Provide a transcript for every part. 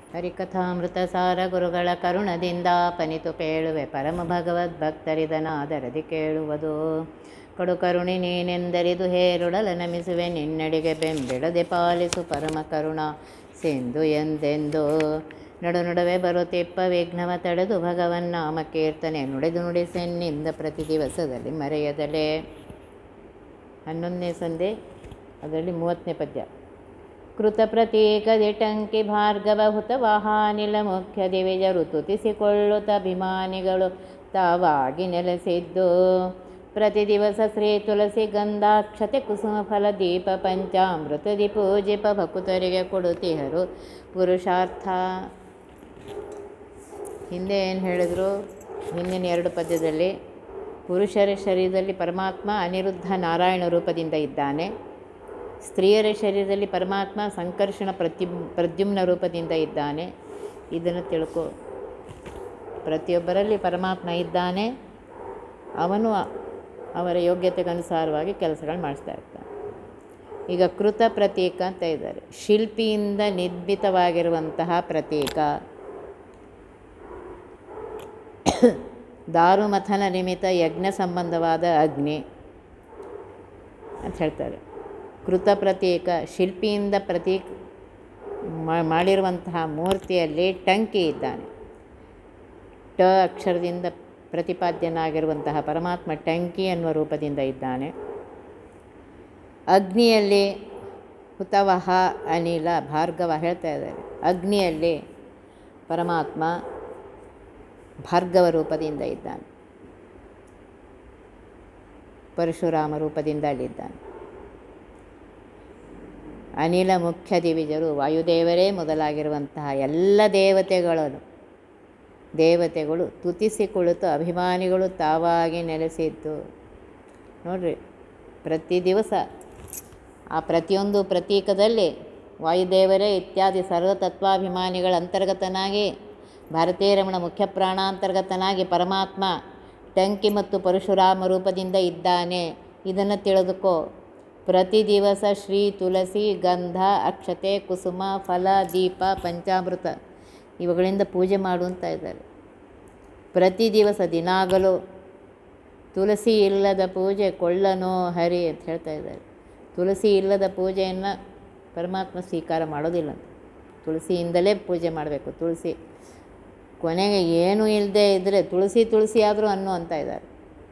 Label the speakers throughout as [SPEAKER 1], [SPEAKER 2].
[SPEAKER 1] ಹರಿಕಥಾಮೃತ ಸಾರ ಗುರುಗಳ ಕರುಣದಿಂದ ಪನಿತು ಪೇಳುವೆ ಪರಮ ಭಗವದ್ಭಕ್ತರಿದನಾದರದಿ ಕೇಳುವುದು ಕಡು ಕರುಣಿ ನೀನೆಂದರಿದು ಹೇರುಡಲ ನಮಿಸುವೆ ನಿನ್ನಡಿಗೆ ಬೆಂಬಿಡದೆ ಪಾಲಿಸು ಪರಮ ಕರುಣ ಸಿಂಧು ಎಂದೆಂದು ನಡು ನಡುವೆ ಬರುತ್ತಿಪ್ಪ ವಿಘ್ನವ ತಡೆದು ಭಗವನ್ನಾಮ ಕೀರ್ತನೆ ನುಡಿದು ನುಡಿಸೆನ್ನಿಂದ ಪ್ರತಿ ದಿವಸದಲ್ಲಿ ಮರೆಯದಲೇ ಹನ್ನೊಂದನೇ ಸಂಧೆ ಅದರಲ್ಲಿ ಮೂವತ್ತನೇ ಪದ್ಯ ಕೃತ ಪ್ರತೀಕದಿಟಂಕಿ ಭಾರ್ಗವ ಹುತ ವಾಹಾನಿಲ ಮುಖ್ಯ ದಿವಿಜರು ತುತಿಸಿಕೊಳ್ಳುತ್ತ ಅಭಿಮಾನಿಗಳು ತಾವಾಗಿ ನೆಲೆಸಿದ್ದು ಪ್ರತಿ ದಿವಸ ಶ್ರೀ ತುಳಸಿ ಗಂಧಾಕ್ಷತೆ ಕುಸುಮ ಫಲ ದೀಪ ಪಂಚಾಮೃತದಿ ಪೂಜಿಪ ಭಕುತರಿಗೆ ಕೊಡುತ್ತಿಹರು ಪುರುಷಾರ್ಥ ಹಿಂದೆ ಏನು ಹೇಳಿದ್ರು ಹಿಂದಿನ ಎರಡು ಪದ್ಯದಲ್ಲಿ ಪುರುಷರ ಶರೀರದಲ್ಲಿ ಪರಮಾತ್ಮ ಅನಿರುದ್ಧ ನಾರಾಯಣ ರೂಪದಿಂದ ಇದ್ದಾನೆ ಸ್ತ್ರೀಯರ ಶರೀರದಲ್ಲಿ ಪರಮಾತ್ಮ ಸಂಕರ್ಷಣ ಪ್ರತಿ ಪ್ರದ್ಯುಮ್ನ ರೂಪದಿಂದ ಇದ್ದಾನೆ ಇದನ್ನು ತಿಳ್ಕೊ ಪ್ರತಿಯೊಬ್ಬರಲ್ಲಿ ಪರಮಾತ್ಮ ಇದ್ದಾನೆ ಅವನು ಅವರ ಯೋಗ್ಯತೆಗನುಸಾರವಾಗಿ ಕೆಲಸಗಳು ಮಾಡಿಸ್ತಾ ಇರ್ತಾನೆ ಈಗ ಕೃತ ಪ್ರತೀಕ ಅಂತ ಇದ್ದಾರೆ ಶಿಲ್ಪಿಯಿಂದ ನಿರ್ಮಿತವಾಗಿರುವಂತಹ ಪ್ರತೀಕ ದಾರುಮಥನ ನಿಮಿತ್ತ ಯಜ್ಞ ಸಂಬಂಧವಾದ ಅಗ್ನಿ ಅಂತ ಹೇಳ್ತಾರೆ ಕೃತ ಪ್ರತೀಕ ಶಿಲ್ಪಿಯಿಂದ ಪ್ರತೀಕ ಮಾಡಿರುವಂತಹ ಮೂರ್ತಿಯಲ್ಲಿ ಟಂಕಿ ಇದ್ದಾನೆ ಟ ಅಕ್ಷರದಿಂದ ಪ್ರತಿಪಾದ್ಯನಾಗಿರುವಂತಹ ಪರಮಾತ್ಮ ಟಂಕಿ ಅನ್ನುವ ರೂಪದಿಂದ ಇದ್ದಾನೆ ಅಗ್ನಿಯಲ್ಲಿ ಹುತವಹ ಅನಿಲ ಭಾರ್ಗವ ಹೇಳ್ತಾ ಇದ್ದಾರೆ ಅಗ್ನಿಯಲ್ಲಿ ಪರಮಾತ್ಮ ಭಾರ್ಗವ ರೂಪದಿಂದ ಇದ್ದಾನೆ ಪರಶುರಾಮ ರೂಪದಿಂದ ಅಲ್ಲಿದ್ದಾನೆ ಅನಿಲ ಮುಖ್ಯ ದಿವಿಜರು ವಾಯುದೇವರೇ ಮೊದಲಾಗಿರುವಂತಹ ಎಲ್ಲ ದೇವತೆಗಳನ್ನು ದೇವತೆಗಳು ತುತಿಸಿ ಕುಳಿತು ಅಭಿಮಾನಿಗಳು ತಾವಾಗಿ ನೆಲೆಸಿದ್ದು ನೋಡ್ರಿ ಪ್ರತಿ ದಿವಸ ಆ ಪ್ರತಿಯೊಂದು ಪ್ರತೀಕದಲ್ಲಿ ವಾಯುದೇವರೇ ಇತ್ಯಾದಿ ಸರ್ವತತ್ವಾಭಿಮಾನಿಗಳ ಅಂತರ್ಗತನಾಗಿ ಭಾರತೀಯ ರಮಣ ಮುಖ್ಯ ಪ್ರಾಣಾಂತರ್ಗತನಾಗಿ ಪರಮಾತ್ಮ ಟಂಕಿ ಮತ್ತು ಪರಶುರಾಮ ರೂಪದಿಂದ ಇದ್ದಾನೆ ಇದನ್ನು ತಿಳಿದುಕೋ ಪ್ರತಿ ದಿವಸ ಶ್ರೀ ತುಳಸಿ ಗಂಧ ಅಕ್ಷತೆ ಕುಸುಮ ಫಲ ದೀಪ ಪಂಚಾಮೃತ ಇವುಗಳಿಂದ ಪೂಜೆ ಮಾಡು ಅಂತ ಇದ್ದಾರೆ ಪ್ರತಿ ದಿವಸ ದಿನಾಗಲೂ ತುಳಸಿ ಇಲ್ಲದ ಪೂಜೆ ಕೊಳ್ಳನೋ ಹರಿ ಅಂತ ಹೇಳ್ತಾ ಇದ್ದಾರೆ ತುಳಸಿ ಇಲ್ಲದ ಪೂಜೆಯನ್ನು ಪರಮಾತ್ಮ ಸ್ವೀಕಾರ ಮಾಡೋದಿಲ್ಲ ಅಂತ ತುಳಸಿಯಿಂದಲೇ ಪೂಜೆ ಮಾಡಬೇಕು ತುಳಸಿ ಕೊನೆಗೆ ಏನೂ ಇಲ್ಲದೆ ಇದ್ದರೆ ತುಳಸಿ ತುಳಸಿ ಆದರೂ ಅನ್ನು ಅಂತ ಇದ್ದಾರೆ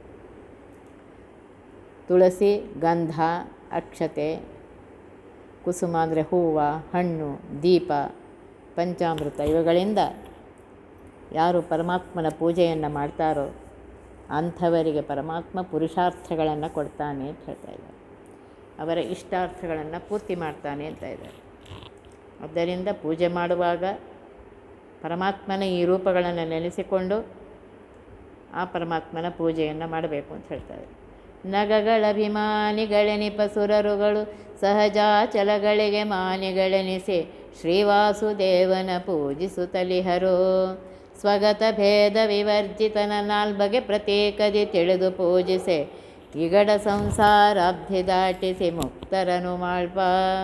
[SPEAKER 1] ತುಳಸಿ ಗಂಧ ಅಕ್ಷತೆ ಕುಸುಮ ಅಂದರೆ ಹೂವು ಹಣ್ಣು ದೀಪ ಪಂಚಾಮೃತ ಇವುಗಳಿಂದ ಯಾರು ಪರಮಾತ್ಮನ ಪೂಜೆಯನ್ನು ಮಾಡ್ತಾರೋ ಅಂಥವರಿಗೆ ಪರಮಾತ್ಮ ಪುರುಷಾರ್ಥಗಳನ್ನು ಕೊಡ್ತಾನೆ ಅಂತ ಹೇಳ್ತಾ ಇದ್ದಾರೆ ಅವರ ಇಷ್ಟಾರ್ಥಗಳನ್ನು ಪೂರ್ತಿ ಮಾಡ್ತಾನೆ ಅಂತ ಇದ್ದಾರೆ ಆದ್ದರಿಂದ ಪೂಜೆ ಮಾಡುವಾಗ ಪರಮಾತ್ಮನ ಈ ರೂಪಗಳನ್ನು ನೆನೆಸಿಕೊಂಡು ಆ ಪರಮಾತ್ಮನ ಪೂಜೆಯನ್ನು ಮಾಡಬೇಕು ಅಂತ ಹೇಳ್ತಾರೆ ನಗಗಳಭಿಮಾನಿಗಳೆನಿಪ ಸುರರುಗಳು ಸಹಜಾಚಲಗಳಿಗೆ ಮಾನಿಗಳೆನಿಸಿ ಶ್ರೀವಾಸುದೇವನ ಪೂಜಿಸುತ್ತಲಿಹರು ಸ್ವಗತ ಭೇದ ವಿವರ್ಜಿತನ ನಾಲ್ಬಗೆ ಪ್ರತ್ಯೇಕದಿ ತಿಳಿದು ಪೂಜಿಸೆ ಇಗಡ ಸಂಸಾರಾಬ್ಧಿ ದಾಟಿಸಿ ಮುಕ್ತರನು ಮಾಳ್ಪ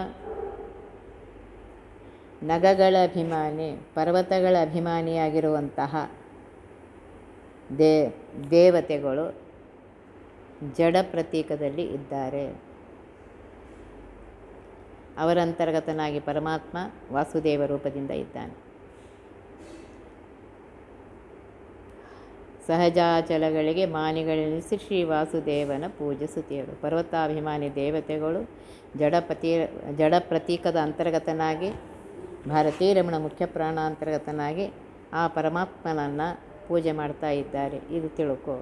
[SPEAKER 1] ನಗಗಳ ಅಭಿಮಾನಿ ಪರ್ವತಗಳ ಅಭಿಮಾನಿಯಾಗಿರುವಂತಹ ದೇ ದೇವತೆಗಳು ಜಡ ಪ್ರತೀಕದಲ್ಲಿ ಇದ್ದಾರೆ ಅವರಂತರ್ಗತನಾಗಿ ಪರಮಾತ್ಮ ವಾಸುದೇವ ರೂಪದಿಂದ ಇದ್ದಾನೆ ಸಹಜಾಚಲಗಳಿಗೆ ಮಾನಿಗಳೆನಿಸಿ ಶ್ರೀ ವಾಸುದೇವನ ಪೂಜಿಸುತ್ತೀರು ಪರ್ವತಾಭಿಮಾನಿ ದೇವತೆಗಳು ಜಡಪತಿ ಜಡ ಪ್ರತೀಕದ ಅಂತರ್ಗತನಾಗಿ ಭಾರತೀಯ ರಮಣ ಮುಖ್ಯ ಪ್ರಾಣ ಅಂತರ್ಗತನಾಗಿ ಆ ಪರಮಾತ್ಮನನ್ನು ಪೂಜೆ ಮಾಡ್ತಾ ಇದ್ದಾರೆ ಇದು ತಿಳ್ಕೊ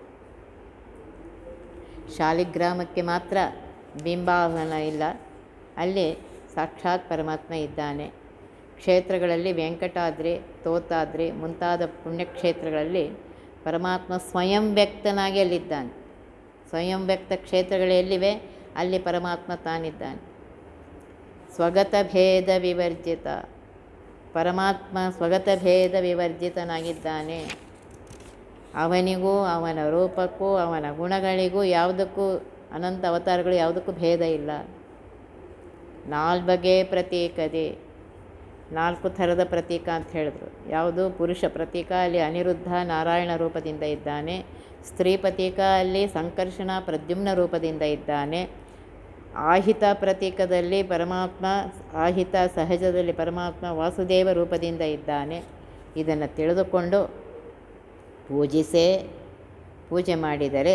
[SPEAKER 1] ಶಾಲಿಗ್ರಾಮಕ್ಕೆ ಮಾತ್ರ ಬಿಂಬಾವನ ಇಲ್ಲ ಅಲ್ಲಿ ಸಾಕ್ಷಾತ್ ಪರಮಾತ್ಮ ಇದ್ದಾನೆ ಕ್ಷೇತ್ರಗಳಲ್ಲಿ ವೆಂಕಟಾದ್ರಿ ತೋತಾದ್ರಿ ಮುಂತಾದ ಪುಣ್ಯಕ್ಷೇತ್ರಗಳಲ್ಲಿ ಪರಮಾತ್ಮ ಸ್ವಯಂ ವ್ಯಕ್ತನಾಗಿ ಅಲ್ಲಿದ್ದಾನೆ ಸ್ವಯಂ ವ್ಯಕ್ತ ಕ್ಷೇತ್ರಗಳು ಎಲ್ಲಿವೆ ಅಲ್ಲಿ ಪರಮಾತ್ಮ ತಾನಿದ್ದಾನೆ ಸ್ವಗತ ಭೇದ ವಿವರ್ಜಿತ ಪರಮಾತ್ಮ ಸ್ವಗತ ಭೇದ ವಿವರ್ಜಿತನಾಗಿದ್ದಾನೆ ಅವನಿಗೂ ಅವನ ರೂಪಕ್ಕೂ ಅವನ ಗುಣಗಳಿಗೂ ಯಾವುದಕ್ಕೂ ಅನಂತ ಅವತಾರಗಳು ಯಾವುದಕ್ಕೂ ಭೇದ ಇಲ್ಲ ನಾಲ್ಬಗೆ ಪ್ರತೀಕದೆ ನಾಲ್ಕು ಥರದ ಪ್ರತೀಕ ಅಂತ ಹೇಳಿದ್ರು ಯಾವುದು ಪುರುಷ ಪ್ರತೀಕ ಅಲ್ಲಿ ಅನಿರುದ್ಧ ನಾರಾಯಣ ರೂಪದಿಂದ ಇದ್ದಾನೆ ಸ್ತ್ರೀ ಪ್ರತೀಕ ಅಲ್ಲಿ ಸಂಕರ್ಷಣ ಪ್ರದ್ಯುಮ್ನ ರೂಪದಿಂದ ಇದ್ದಾನೆ ಆಹಿತ ಪ್ರತೀಕದಲ್ಲಿ ಪರಮಾತ್ಮ ಆಹಿತ ಸಹಜದಲ್ಲಿ ಪರಮಾತ್ಮ ವಾಸುದೇವ ರೂಪದಿಂದ ಇದ್ದಾನೆ ಇದನ್ನು ತಿಳಿದುಕೊಂಡು ಪೂಜಿಸೇ ಪೂಜೆ ಮಾಡಿದರೆ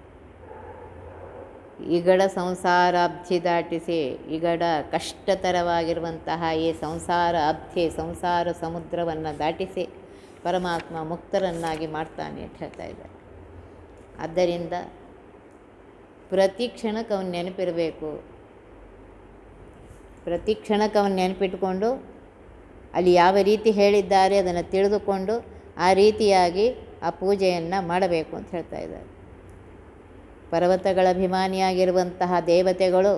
[SPEAKER 1] ಈಗಡ ಸಂಸಾರ ಅಬ್ಧಿ ದಾಟಿಸಿ ಈಗಡ ಕಷ್ಟತರವಾಗಿರುವಂತಹ ಈ ಸಂಸಾರ ಅಬ್ಧಿ ಸಂಸಾರ ಸಮುದ್ರವನ್ನು ದಾಟಿಸಿ ಪರಮಾತ್ಮ ಮುಕ್ತರನ್ನಾಗಿ ಮಾಡ್ತಾನೆ ಅಂತ ಹೇಳ್ತಾ ಇದ್ದಾರೆ ಆದ್ದರಿಂದ ಪ್ರತಿ ಕ್ಷಣಕ್ಕೆ ಅವನು ನೆನಪಿರಬೇಕು ಪ್ರತಿ ಕ್ಷಣಕ್ಕೆ ಅವನು ನೆನಪಿಟ್ಕೊಂಡು ಅಲ್ಲಿ ಯಾವ ರೀತಿ ಹೇಳಿದ್ದಾರೆ ಅದನ್ನು ತಿಳಿದುಕೊಂಡು ಆ ರೀತಿಯಾಗಿ ಆ ಪೂಜೆಯನ್ನು ಮಾಡಬೇಕು ಅಂತ ಹೇಳ್ತಾ ಇದ್ದಾರೆ ಪರ್ವತಗಳ ಅಭಿಮಾನಿಯಾಗಿರುವಂತಹ ದೇವತೆಗಳು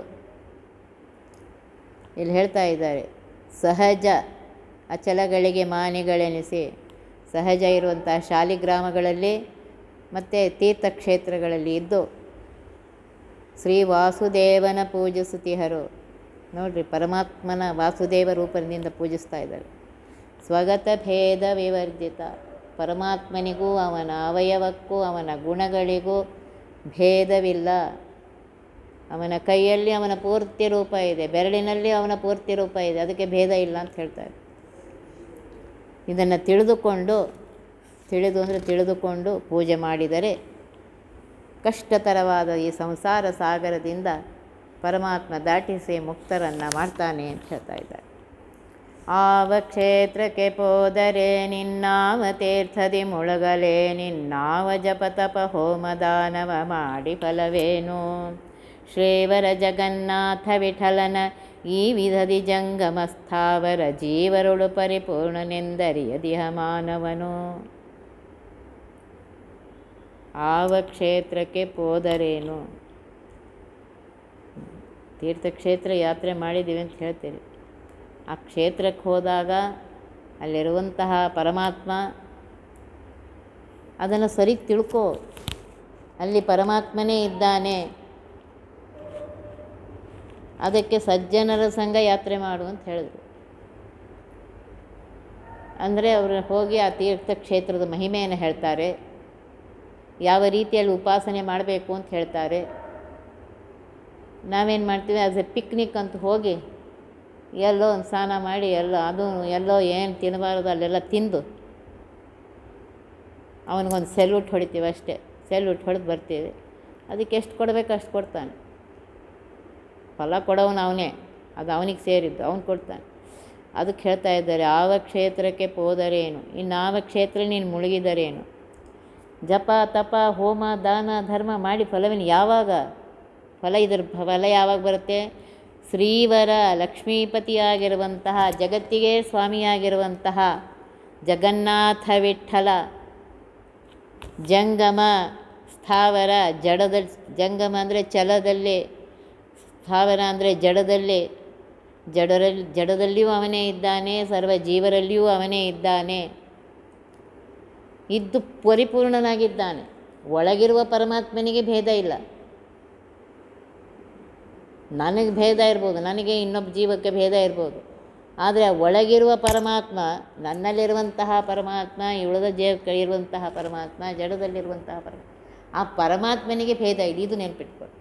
[SPEAKER 1] ಇಲ್ಲಿ ಹೇಳ್ತಾ ಇದ್ದಾರೆ ಸಹಜ ಅಚಲಗಳಿಗೆ ಮಾನಿಗಳೆನಿಸಿ ಸಹಜ ಇರುವಂತಹ ಶಾಲಿಗ್ರಾಮಗಳಲ್ಲಿ ಮತ್ತು ತೀರ್ಥಕ್ಷೇತ್ರಗಳಲ್ಲಿ ಇದ್ದು ಶ್ರೀ ವಾಸುದೇವನ ಪೂಜಿಸುತ್ತಿಹರು ನೋಡ್ರಿ ಪರಮಾತ್ಮನ ವಾಸುದೇವ ರೂಪದಿಂದ ಪೂಜಿಸ್ತಾ ಇದ್ದಾರೆ ಸ್ವಗತ ಭೇದ ವಿವರ್ಜಿತ ಪರಮಾತ್ಮನಿಗೂ ಅವನ ಅವಯವಕ್ಕೂ ಅವನ ಗುಣಗಳಿಗೂ ಭೇದವಿಲ್ಲ ಅವನ ಕೈಯಲ್ಲಿ ಅವನ ಪೂರ್ತಿ ರೂಪ ಇದೆ ಬೆರಳಿನಲ್ಲಿ ಅವನ ಪೂರ್ತಿ ರೂಪ ಇದೆ ಅದಕ್ಕೆ ಭೇದ ಇಲ್ಲ ಅಂತ ಹೇಳ್ತಾರೆ ಇದನ್ನು ತಿಳಿದುಕೊಂಡು ತಿಳಿದು ಅಂದರೆ ತಿಳಿದುಕೊಂಡು ಪೂಜೆ ಮಾಡಿದರೆ ಕಷ್ಟತರವಾದ ಈ ಸಂಸಾರ ಸಾಗರದಿಂದ ಪರಮಾತ್ಮ ದಾಟಿಸಿ ಮುಕ್ತರನ್ನು ಮಾಡ್ತಾನೆ ಅಂತ ಹೇಳ್ತಾ ಇದ್ದಾರೆ ಆವ ಕ್ಷೇತ್ರಕ್ಕೆ ಪೋದರೆ ನಿನ್ನಾವ ತೀರ್ಥದಿ ಮುಳುಗಲೇ ನಿನ್ನಾವ ಜಪತಪ ಹೋಮದಾನವ ಮಾಡಿ ಫಲವೇನು ಶ್ರೀವರ ಜಗನ್ನಾಥ ವಿಠಲನ ಈ ವಿಧದಿ ಜಂಗಮ ಸ್ಥಾವರ ಜೀವರುಳು ಪರಿಪೂರ್ಣನೆಂದರಿಯದಿಹ ಮಾನವನು ಆವ ಕ್ಷೇತ್ರಕ್ಕೆ ಪೋದರೇನು ತೀರ್ಥಕ್ಷೇತ್ರ ಯಾತ್ರೆ ಮಾಡಿದ್ದೀವಿ ಅಂತ ಹೇಳ್ತೀರಿ ಆ ಕ್ಷೇತ್ರಕ್ಕೆ ಹೋದಾಗ ಅಲ್ಲಿರುವಂತಹ ಪರಮಾತ್ಮ ಅದನ್ನು ಸರಿ ತಿಳ್ಕೋ ಅಲ್ಲಿ ಪರಮಾತ್ಮನೇ ಇದ್ದಾನೆ ಅದಕ್ಕೆ ಸಜ್ಜನರ ಸಂಘ ಯಾತ್ರೆ ಮಾಡು ಅಂತ ಹೇಳಿದ್ರು ಅಂದರೆ ಅವರು ಹೋಗಿ ಆ ತೀರ್ಥಕ್ಷೇತ್ರದ ಮಹಿಮೆಯನ್ನು ಹೇಳ್ತಾರೆ ಯಾವ ರೀತಿಯಲ್ಲಿ ಉಪಾಸನೆ ಮಾಡಬೇಕು ಅಂತ ಹೇಳ್ತಾರೆ ನಾವೇನು ಮಾಡ್ತೀವಿ ಆಸ್ ಎ ಪಿಕ್ನಿಕ್ ಅಂತ ಹೋಗಿ ಎಲ್ಲೋ ಒಂದು ಸ್ನಾನ ಮಾಡಿ ಎಲ್ಲೋ ಅದು ಎಲ್ಲೋ ಏನು ತಿನ್ನಬಾರ್ದು ಅಲ್ಲೆಲ್ಲ ತಿಂದು ಅವನಿಗೊಂದು ಸೆಲ್ಯೂಟ್ ಹೊಡಿತೀವಿ ಅಷ್ಟೇ ಸೆಲ್ಯೂಟ್ ಹೊಡೆದು ಬರ್ತೀವಿ ಅದಕ್ಕೆ ಎಷ್ಟು ಕೊಡಬೇಕು ಅಷ್ಟು ಕೊಡ್ತಾನೆ ಫಲ ಕೊಡೋನು ಅವನೇ ಅದು ಅವನಿಗೆ ಸೇರಿದ್ದು ಅವನು ಕೊಡ್ತಾನೆ ಅದಕ್ಕೆ ಹೇಳ್ತಾ ಇದ್ದಾರೆ ಆವ ಕ್ಷೇತ್ರಕ್ಕೆ ಪೋದರೇನು ಇನ್ನಾವ ಕ್ಷೇತ್ರ ನೀನು ಮುಳುಗಿದರೇನು ಜಪ ತಪ ಹೋಮ ದಾನ ಧರ್ಮ ಮಾಡಿ ಫಲವೇನು ಯಾವಾಗ ಫಲ ಇದ್ರ ಫಲ ಯಾವಾಗ ಬರುತ್ತೆ ಶ್ರೀವರ ಲಕ್ಷ್ಮೀಪತಿಯಾಗಿರುವಂತಹ ಜಗತ್ತಿಗೆ ಸ್ವಾಮಿಯಾಗಿರುವಂತಹ ಜಗನ್ನಾಥ ವಿಠಲ ಜಂಗಮ ಸ್ಥಾವರ ಜಡದ ಜಂಗಮ ಅಂದರೆ ಛಲದಲ್ಲಿ ಸ್ಥಾವರ ಅಂದರೆ ಜಡದಲ್ಲಿ ಜಡರಲ್ಲಿ ಜಡದಲ್ಲಿಯೂ ಅವನೇ ಇದ್ದಾನೆ ಸರ್ವ ಜೀವರಲ್ಲಿಯೂ ಅವನೇ ಇದ್ದಾನೆ ಇದ್ದು ಪರಿಪೂರ್ಣನಾಗಿದ್ದಾನೆ ಒಳಗಿರುವ ಪರಮಾತ್ಮನಿಗೆ ಭೇದ ಇಲ್ಲ ನನಗೆ ಭೇದ ಇರ್ಬೋದು ನನಗೆ ಇನ್ನೊಬ್ಬ ಜೀವಕ್ಕೆ ಭೇದ ಇರ್ಬೋದು ಆದರೆ ಒಳಗಿರುವ ಪರಮಾತ್ಮ ನನ್ನಲ್ಲಿರುವಂತಹ ಪರಮಾತ್ಮ ಉಳಿದ ಜೀವಕ್ಕೆ ಇರುವಂತಹ ಪರಮಾತ್ಮ ಜಡದಲ್ಲಿರುವಂತಹ ಪರಮಾತ್ಮ ಆ ಪರಮಾತ್ಮನಿಗೆ ಭೇದ ಇಲ್ಲ ಇದು ನೆನ್ಪಿಟ್ಕೊಳ್ಳಿ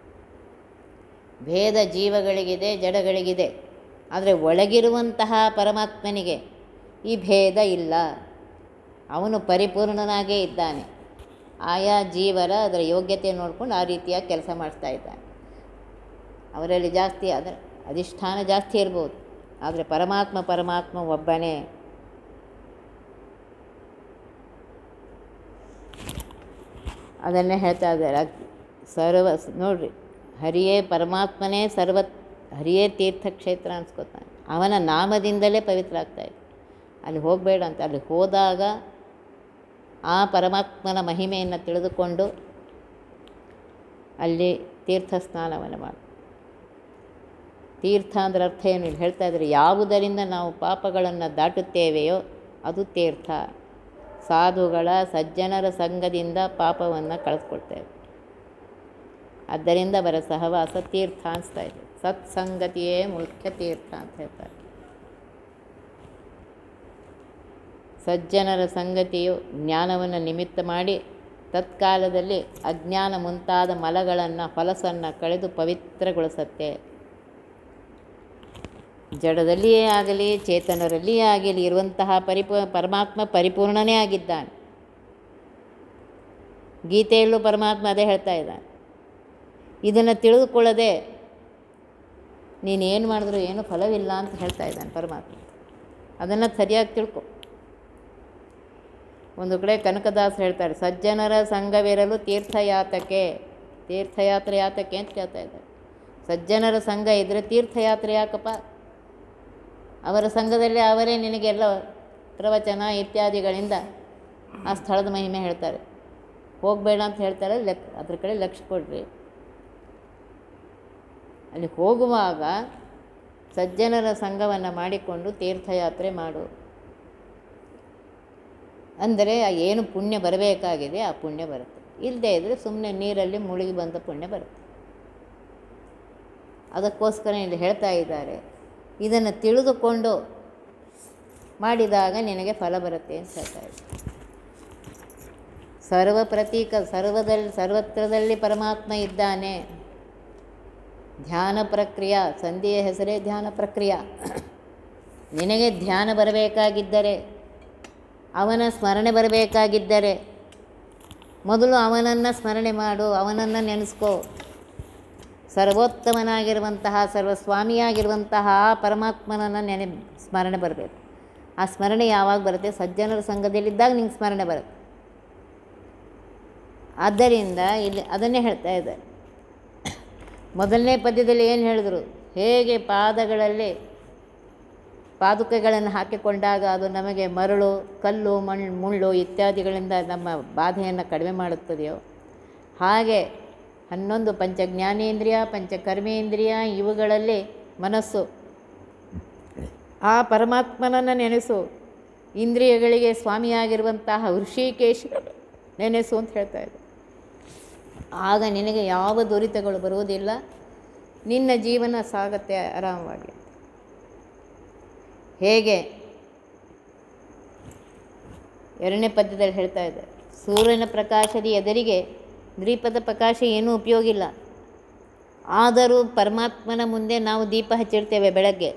[SPEAKER 1] ಭೇದ ಜೀವಗಳಿಗಿದೆ ಜಡಗಳಿಗಿದೆ ಆದರೆ ಒಳಗಿರುವಂತಹ ಪರಮಾತ್ಮನಿಗೆ ಈ ಭೇದ ಇಲ್ಲ ಅವನು ಪರಿಪೂರ್ಣನಾಗೇ ಇದ್ದಾನೆ ಆಯಾ ಜೀವರ ಅದರ ಯೋಗ್ಯತೆ ನೋಡ್ಕೊಂಡು ಆ ರೀತಿಯಾಗಿ ಕೆಲಸ ಮಾಡಿಸ್ತಾ ಇದ್ದಾನೆ ಅವರಲ್ಲಿ ಜಾಸ್ತಿ ಅದರ ಅಧಿಷ್ಠಾನ ಜಾಸ್ತಿ ಇರ್ಬೋದು ಆದರೆ ಪರಮಾತ್ಮ ಪರಮಾತ್ಮ ಒಬ್ಬನೇ ಅದನ್ನೇ ಹೇಳ್ತಾ ಇದ್ದಾರೆ ಅಗ್- ಸರ್ವ ನೋಡ್ರಿ ಹರಿಯೇ ಪರಮಾತ್ಮನೇ ಸರ್ವ ಹರಿಯೇ ತೀರ್ಥಕ್ಷೇತ್ರ ಅನ್ಸ್ಕೊತಾನೆ ಅವನ ನಾಮದಿಂದಲೇ ಪವಿತ್ರ ಆಗ್ತಾಯಿದೆ ಅಲ್ಲಿ ಹೋಗಬೇಡ ಅಂತ ಅಲ್ಲಿ ಹೋದಾಗ ಆ ಪರಮಾತ್ಮನ ಮಹಿಮೆಯನ್ನು ತಿಳಿದುಕೊಂಡು ಅಲ್ಲಿ ತೀರ್ಥ ಸ್ನಾನವನ್ನು ಮಾಡಿ ತೀರ್ಥ ಅಂದ್ರೆ ಅರ್ಥ ಏನು ಇಲ್ಲಿ ಹೇಳ್ತಾ ಇದ್ದಾರೆ ಯಾವುದರಿಂದ ನಾವು ಪಾಪಗಳನ್ನು ದಾಟುತ್ತೇವೆಯೋ ಅದು ತೀರ್ಥ ಸಾಧುಗಳ ಸಜ್ಜನರ ಸಂಘದಿಂದ ಪಾಪವನ್ನು ಕಳೆಸ್ಕೊಳ್ತೇವೆ ಆದ್ದರಿಂದ ಅವರ ಸಹವಾಸ ತೀರ್ಥ ಅನಿಸ್ತಾ ಇದೆ ಸತ್ಸಂಗತಿಯೇ ಮುಖ್ಯ ತೀರ್ಥ ಅಂತ ಹೇಳ್ತಾರೆ ಸಜ್ಜನರ ಸಂಗತಿಯು ಜ್ಞಾನವನ್ನು ನಿಮಿತ್ತ ಮಾಡಿ ತತ್ಕಾಲದಲ್ಲಿ ಅಜ್ಞಾನ ಮುಂತಾದ ಮಲಗಳನ್ನು ಹೊಲಸನ್ನು ಕಳೆದು ಪವಿತ್ರಗೊಳಿಸತ್ತೆ ಜಡದಲ್ಲಿಯೇ ಆಗಲಿ ಚೇತನರಲ್ಲಿಯೇ ಆಗಲಿ ಇರುವಂತಹ ಪರಿಪೂ ಪರಮಾತ್ಮ ಪರಿಪೂರ್ಣನೇ ಆಗಿದ್ದಾನೆ ಗೀತೆಯಲ್ಲೂ ಪರಮಾತ್ಮ ಅದೇ ಹೇಳ್ತಾ ಇದ್ದಾನೆ ಇದನ್ನು ತಿಳಿದುಕೊಳ್ಳದೆ ನೀನೇನು ಮಾಡಿದ್ರು ಏನೂ ಫಲವಿಲ್ಲ ಅಂತ ಹೇಳ್ತಾ ಇದ್ದಾನೆ ಪರಮಾತ್ಮ ಅದನ್ನು ಸರಿಯಾಗಿ ತಿಳ್ಕೊ ಒಂದು ಕಡೆ ಕನಕದಾಸ್ ಹೇಳ್ತಾರೆ ಸಜ್ಜನರ ಸಂಘವಿರಲು ತೀರ್ಥಯಾತಕ್ಕೆ ತೀರ್ಥಯಾತ್ರೆ ಯಾತಕ್ಕೆ ಅಂತ ಕೇಳ್ತಾ ಇದ್ದಾರೆ ಸಜ್ಜನರ ಸಂಘ ಇದ್ದರೆ ತೀರ್ಥಯಾತ್ರೆ ಯಾಕಪ್ಪ ಅವರ ಸಂಘದಲ್ಲಿ ಅವರೇ ನಿನಗೆಲ್ಲ ಪ್ರವಚನ ಇತ್ಯಾದಿಗಳಿಂದ ಆ ಸ್ಥಳದ ಮಹಿಮೆ ಹೇಳ್ತಾರೆ ಹೋಗಬೇಡ ಅಂತ ಹೇಳ್ತಾರೆ ಲೆಕ್ ಅದ್ರ ಕಡೆ ಲಕ್ಷ್ಯ ಕೊಡ್ರಿ ಅಲ್ಲಿ ಹೋಗುವಾಗ ಸಜ್ಜನರ ಸಂಘವನ್ನು ಮಾಡಿಕೊಂಡು ತೀರ್ಥಯಾತ್ರೆ ಮಾಡು ಅಂದರೆ ಆ ಏನು ಪುಣ್ಯ ಬರಬೇಕಾಗಿದೆ ಆ ಪುಣ್ಯ ಬರುತ್ತೆ ಇಲ್ಲದೇ ಇದ್ದರೆ ಸುಮ್ಮನೆ ನೀರಲ್ಲಿ ಮುಳುಗಿ ಬಂದ ಪುಣ್ಯ ಬರುತ್ತೆ ಅದಕ್ಕೋಸ್ಕರ ಇಲ್ಲಿ ಹೇಳ್ತಾ ಇದ್ದಾರೆ ಇದನ್ನು ತಿಳಿದುಕೊಂಡು ಮಾಡಿದಾಗ ನಿನಗೆ ಫಲ ಬರುತ್ತೆ ಅಂತ ಹೇಳ್ತಾ ಇದ್ದಾರೆ ಸರ್ವ ಪ್ರತೀಕ ಸರ್ವದಲ್ಲಿ ಸರ್ವತ್ರದಲ್ಲಿ ಪರಮಾತ್ಮ ಇದ್ದಾನೆ ಧ್ಯಾನ ಪ್ರಕ್ರಿಯೆ ಸಂಧಿಯ ಹೆಸರೇ ಧ್ಯಾನ ಪ್ರಕ್ರಿಯೆ ನಿನಗೆ ಧ್ಯಾನ ಬರಬೇಕಾಗಿದ್ದರೆ ಅವನ ಸ್ಮರಣೆ ಬರಬೇಕಾಗಿದ್ದರೆ ಮೊದಲು ಅವನನ್ನು ಸ್ಮರಣೆ ಮಾಡು ಅವನನ್ನು ನೆನೆಸ್ಕೋ ಸರ್ವೋತ್ತಮನಾಗಿರುವಂತಹ ಸರ್ವಸ್ವಾಮಿಯಾಗಿರುವಂತಹ ಆ ಪರಮಾತ್ಮನನ್ನು ನೆನೆ ಸ್ಮರಣೆ ಬರಬೇಕು ಆ ಸ್ಮರಣೆ ಯಾವಾಗ ಬರುತ್ತೆ ಸಜ್ಜನರ ಸಂಘದಲ್ಲಿದ್ದಾಗ ನಿಂಗೆ ಸ್ಮರಣೆ ಬರುತ್ತೆ ಆದ್ದರಿಂದ ಇಲ್ಲಿ ಅದನ್ನೇ ಹೇಳ್ತಾ ಇದ್ದಾರೆ ಮೊದಲನೇ ಪದ್ಯದಲ್ಲಿ ಏನು ಹೇಳಿದ್ರು ಹೇಗೆ ಪಾದಗಳಲ್ಲಿ ಪಾದುಕೆಗಳನ್ನು ಹಾಕಿಕೊಂಡಾಗ ಅದು ನಮಗೆ ಮರಳು ಕಲ್ಲು ಮಣ್ಣು ಮುಳ್ಳು ಇತ್ಯಾದಿಗಳಿಂದ ನಮ್ಮ ಬಾಧೆಯನ್ನು ಕಡಿಮೆ ಮಾಡುತ್ತದೆಯೋ ಹಾಗೆ ಹನ್ನೊಂದು ಪಂಚ ಜ್ಞಾನೇಂದ್ರಿಯ ಪಂಚ ಕರ್ಮೇಂದ್ರಿಯ ಇವುಗಳಲ್ಲಿ ಮನಸ್ಸು ಆ ಪರಮಾತ್ಮನನ್ನು ನೆನೆಸು ಇಂದ್ರಿಯಗಳಿಗೆ ಸ್ವಾಮಿಯಾಗಿರುವಂತಹ ಋಷಿಕೇಶ ನೆನೆಸು ಅಂತ ಹೇಳ್ತಾ ಇದ್ದೆ ಆಗ ನಿನಗೆ ಯಾವ ದುರಿತಗಳು ಬರುವುದಿಲ್ಲ ನಿನ್ನ ಜೀವನ ಸಾಗತ್ತೆ ಆರಾಮವಾಗಿ ಹೇಗೆ ಎರಡನೇ ಪದ್ಯದಲ್ಲಿ ಹೇಳ್ತಾ ಇದೆ ಸೂರ್ಯನ ಪ್ರಕಾಶದ ಎದುರಿಗೆ ದೀಪದ ಪ್ರಕಾಶ ಏನೂ ಉಪಯೋಗ ಇಲ್ಲ ಆದರೂ ಪರಮಾತ್ಮನ ಮುಂದೆ ನಾವು ದೀಪ ಹಚ್ಚಿರ್ತೇವೆ ಬೆಳಗ್ಗೆ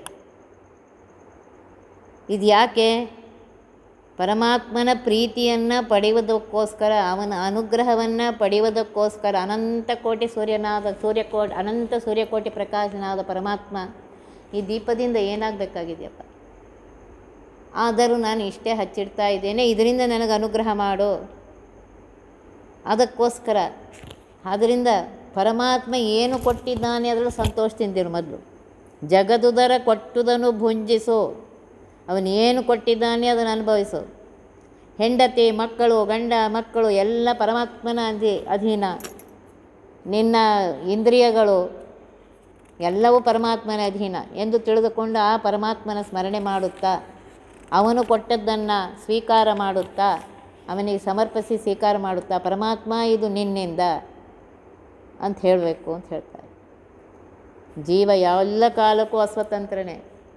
[SPEAKER 1] ಇದು ಯಾಕೆ ಪರಮಾತ್ಮನ ಪ್ರೀತಿಯನ್ನು ಪಡೆಯುವುದಕ್ಕೋಸ್ಕರ ಅವನ ಅನುಗ್ರಹವನ್ನು ಪಡೆಯುವುದಕ್ಕೋಸ್ಕರ ಅನಂತ ಕೋಟಿ ಸೂರ್ಯನಾದ ಸೂರ್ಯಕೋಟಿ ಅನಂತ ಸೂರ್ಯಕೋಟಿ ಪ್ರಕಾಶನಾದ ಪರಮಾತ್ಮ ಈ ದೀಪದಿಂದ ಏನಾಗಬೇಕಾಗಿದೆಯಪ್ಪ ಆದರೂ ನಾನು ಇಷ್ಟೇ ಹಚ್ಚಿಡ್ತಾ ಇದ್ದೇನೆ ಇದರಿಂದ ನನಗೆ ಅನುಗ್ರಹ ಮಾಡು ಅದಕ್ಕೋಸ್ಕರ ಆದ್ದರಿಂದ ಪರಮಾತ್ಮ ಏನು ಕೊಟ್ಟಿದ್ದಾನೆ ಅದರಲ್ಲಿ ಸಂತೋಷದಿಂದಿರು ಮೊದಲು ಜಗದುದರ ಕೊಟ್ಟುದನ್ನು ಭುಂಜಿಸು ಅವನು ಏನು ಕೊಟ್ಟಿದ್ದಾನೆ ಅದನ್ನು ಅನುಭವಿಸು ಹೆಂಡತಿ ಮಕ್ಕಳು ಗಂಡ ಮಕ್ಕಳು ಎಲ್ಲ ಪರಮಾತ್ಮನ ಅಧೀ ಅಧೀನ ನಿನ್ನ ಇಂದ್ರಿಯಗಳು ಎಲ್ಲವೂ ಪರಮಾತ್ಮನ ಅಧೀನ ಎಂದು ತಿಳಿದುಕೊಂಡು ಆ ಪರಮಾತ್ಮನ ಸ್ಮರಣೆ ಮಾಡುತ್ತಾ ಅವನು ಕೊಟ್ಟದ್ದನ್ನು ಸ್ವೀಕಾರ ಮಾಡುತ್ತಾ ಅವನಿಗೆ ಸಮರ್ಪಿಸಿ ಸ್ವೀಕಾರ ಮಾಡುತ್ತಾ ಪರಮಾತ್ಮ ಇದು ನಿನ್ನಿಂದ ಅಂತ ಹೇಳಬೇಕು ಅಂತ ಹೇಳ್ತಾರೆ ಜೀವ ಎಲ್ಲ ಕಾಲಕ್ಕೂ ಅಸ್ವತಂತ್ರನೇ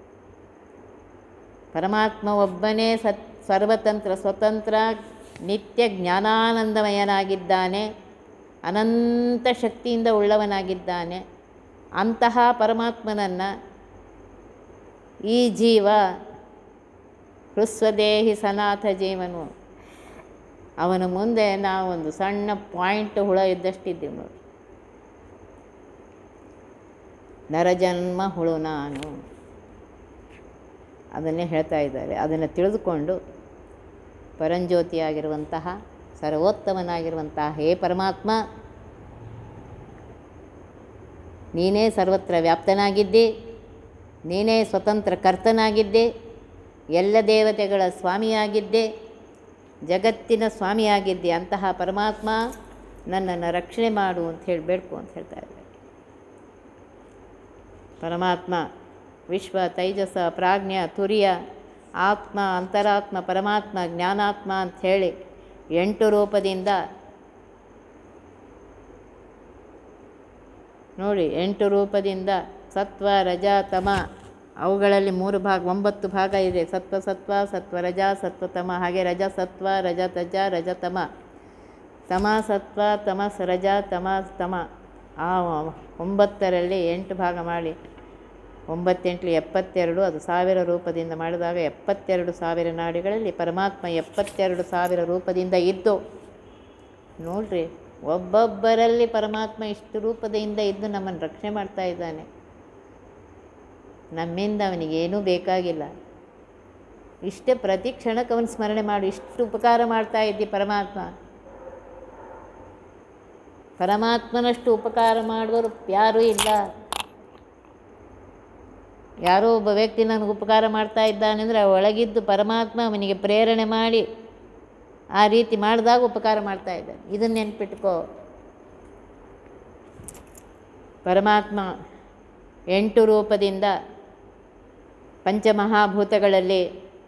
[SPEAKER 1] ಪರಮಾತ್ಮ ಒಬ್ಬನೇ ಸತ್ ಸರ್ವತಂತ್ರ ಸ್ವತಂತ್ರ ನಿತ್ಯ ಜ್ಞಾನಾನಂದಮಯನಾಗಿದ್ದಾನೆ ಅನಂತ ಶಕ್ತಿಯಿಂದ ಉಳ್ಳವನಾಗಿದ್ದಾನೆ ಅಂತಹ ಪರಮಾತ್ಮನನ್ನು ಈ ಜೀವ ಹೃಸ್ವದೇಹಿ ಸನಾಥ ಜೀವನು ಅವನ ಮುಂದೆ ನಾವೊಂದು ಸಣ್ಣ ಪಾಯಿಂಟ್ ಹುಳ ಇದ್ದಷ್ಟಿದ್ದೀವಿ ನೋಡಿ ನರಜನ್ಮ ಹುಳು ನಾನು ಅದನ್ನೇ ಹೇಳ್ತಾ ಇದ್ದಾರೆ ಅದನ್ನು ತಿಳಿದುಕೊಂಡು ಪರಂಜ್ಯೋತಿಯಾಗಿರುವಂತಹ ಸರ್ವೋತ್ತಮನಾಗಿರುವಂತಹ ಹೇ ಪರಮಾತ್ಮ ನೀನೇ ಸರ್ವತ್ರ ವ್ಯಾಪ್ತನಾಗಿದ್ದೆ ನೀನೇ ಸ್ವತಂತ್ರ ಕರ್ತನಾಗಿದ್ದೆ ಎಲ್ಲ ದೇವತೆಗಳ ಸ್ವಾಮಿಯಾಗಿದ್ದೆ ಜಗತ್ತಿನ ಸ್ವಾಮಿಯಾಗಿದ್ದೆ ಅಂತಹ ಪರಮಾತ್ಮ ನನ್ನನ್ನು ರಕ್ಷಣೆ ಮಾಡು ಅಂತ ಹೇಳಿ ಬೇಡ್ಕೊ ಅಂತ ಹೇಳ್ತಾ ಇದ್ದಾರೆ ಪರಮಾತ್ಮ ವಿಶ್ವ ತೈಜಸ ಪ್ರಾಜ್ಞ ತುರಿಯ ಆತ್ಮ ಅಂತರಾತ್ಮ ಪರಮಾತ್ಮ ಜ್ಞಾನಾತ್ಮ ಅಂಥೇಳಿ ಎಂಟು ರೂಪದಿಂದ ನೋಡಿ ಎಂಟು ರೂಪದಿಂದ ಸತ್ವ ರಜ ತಮ ಅವುಗಳಲ್ಲಿ ಮೂರು ಭಾಗ ಒಂಬತ್ತು ಭಾಗ ಇದೆ ಸತ್ವ ಸತ್ವ ಸತ್ವ ರಜ ಸತ್ವತಮ ಹಾಗೆ ರಜ ಸತ್ವ ರಜ ತಜ ರಜತಮ ತಮ ಸತ್ವ ತಮಸ್ ರಜ ತಮ ತಮ ಆ ಒಂಬತ್ತರಲ್ಲಿ ಎಂಟು ಭಾಗ ಮಾಡಿ ಒಂಬತ್ತೆಂಟ್ಲಿ ಎಪ್ಪತ್ತೆರಡು ಅದು ಸಾವಿರ ರೂಪದಿಂದ ಮಾಡಿದಾಗ ಎಪ್ಪತ್ತೆರಡು ಸಾವಿರ ನಾಡಿಗಳಲ್ಲಿ ಪರಮಾತ್ಮ ಎಪ್ಪತ್ತೆರಡು ಸಾವಿರ ರೂಪದಿಂದ ಇದ್ದು ನೋಡ್ರಿ ಒಬ್ಬೊಬ್ಬರಲ್ಲಿ ಪರಮಾತ್ಮ ಇಷ್ಟು ರೂಪದಿಂದ ಇದ್ದು ನಮ್ಮನ್ನು ರಕ್ಷಣೆ ಮಾಡ್ತಾ ಇದ್ದಾನೆ ನಮ್ಮಿಂದ ಅವನಿಗೇನೂ ಬೇಕಾಗಿಲ್ಲ ಇಷ್ಟೇ ಪ್ರತಿ ಕ್ಷಣಕ್ಕೆ ಅವನ ಸ್ಮರಣೆ ಮಾಡು ಇಷ್ಟು ಉಪಕಾರ ಮಾಡ್ತಾ ಇದ್ದಿ ಪರಮಾತ್ಮ ಪರಮಾತ್ಮನಷ್ಟು ಉಪಕಾರ ಮಾಡುವರು ಯಾರೂ ಇಲ್ಲ ಯಾರೋ ಒಬ್ಬ ವ್ಯಕ್ತಿ ನನಗೆ ಉಪಕಾರ ಮಾಡ್ತಾ ಇದ್ದಾನೆ ಅಂದರೆ ಒಳಗಿದ್ದು ಪರಮಾತ್ಮ ಅವನಿಗೆ ಪ್ರೇರಣೆ ಮಾಡಿ ಆ ರೀತಿ ಮಾಡಿದಾಗ ಉಪಕಾರ ಮಾಡ್ತಾ ಇದ್ದಾನೆ ಇದನ್ನು ನೆನ್ಪಿಟ್ಕೋ ಪರಮಾತ್ಮ ಎಂಟು ರೂಪದಿಂದ ಪಂಚಮಹಾಭೂತಗಳಲ್ಲಿ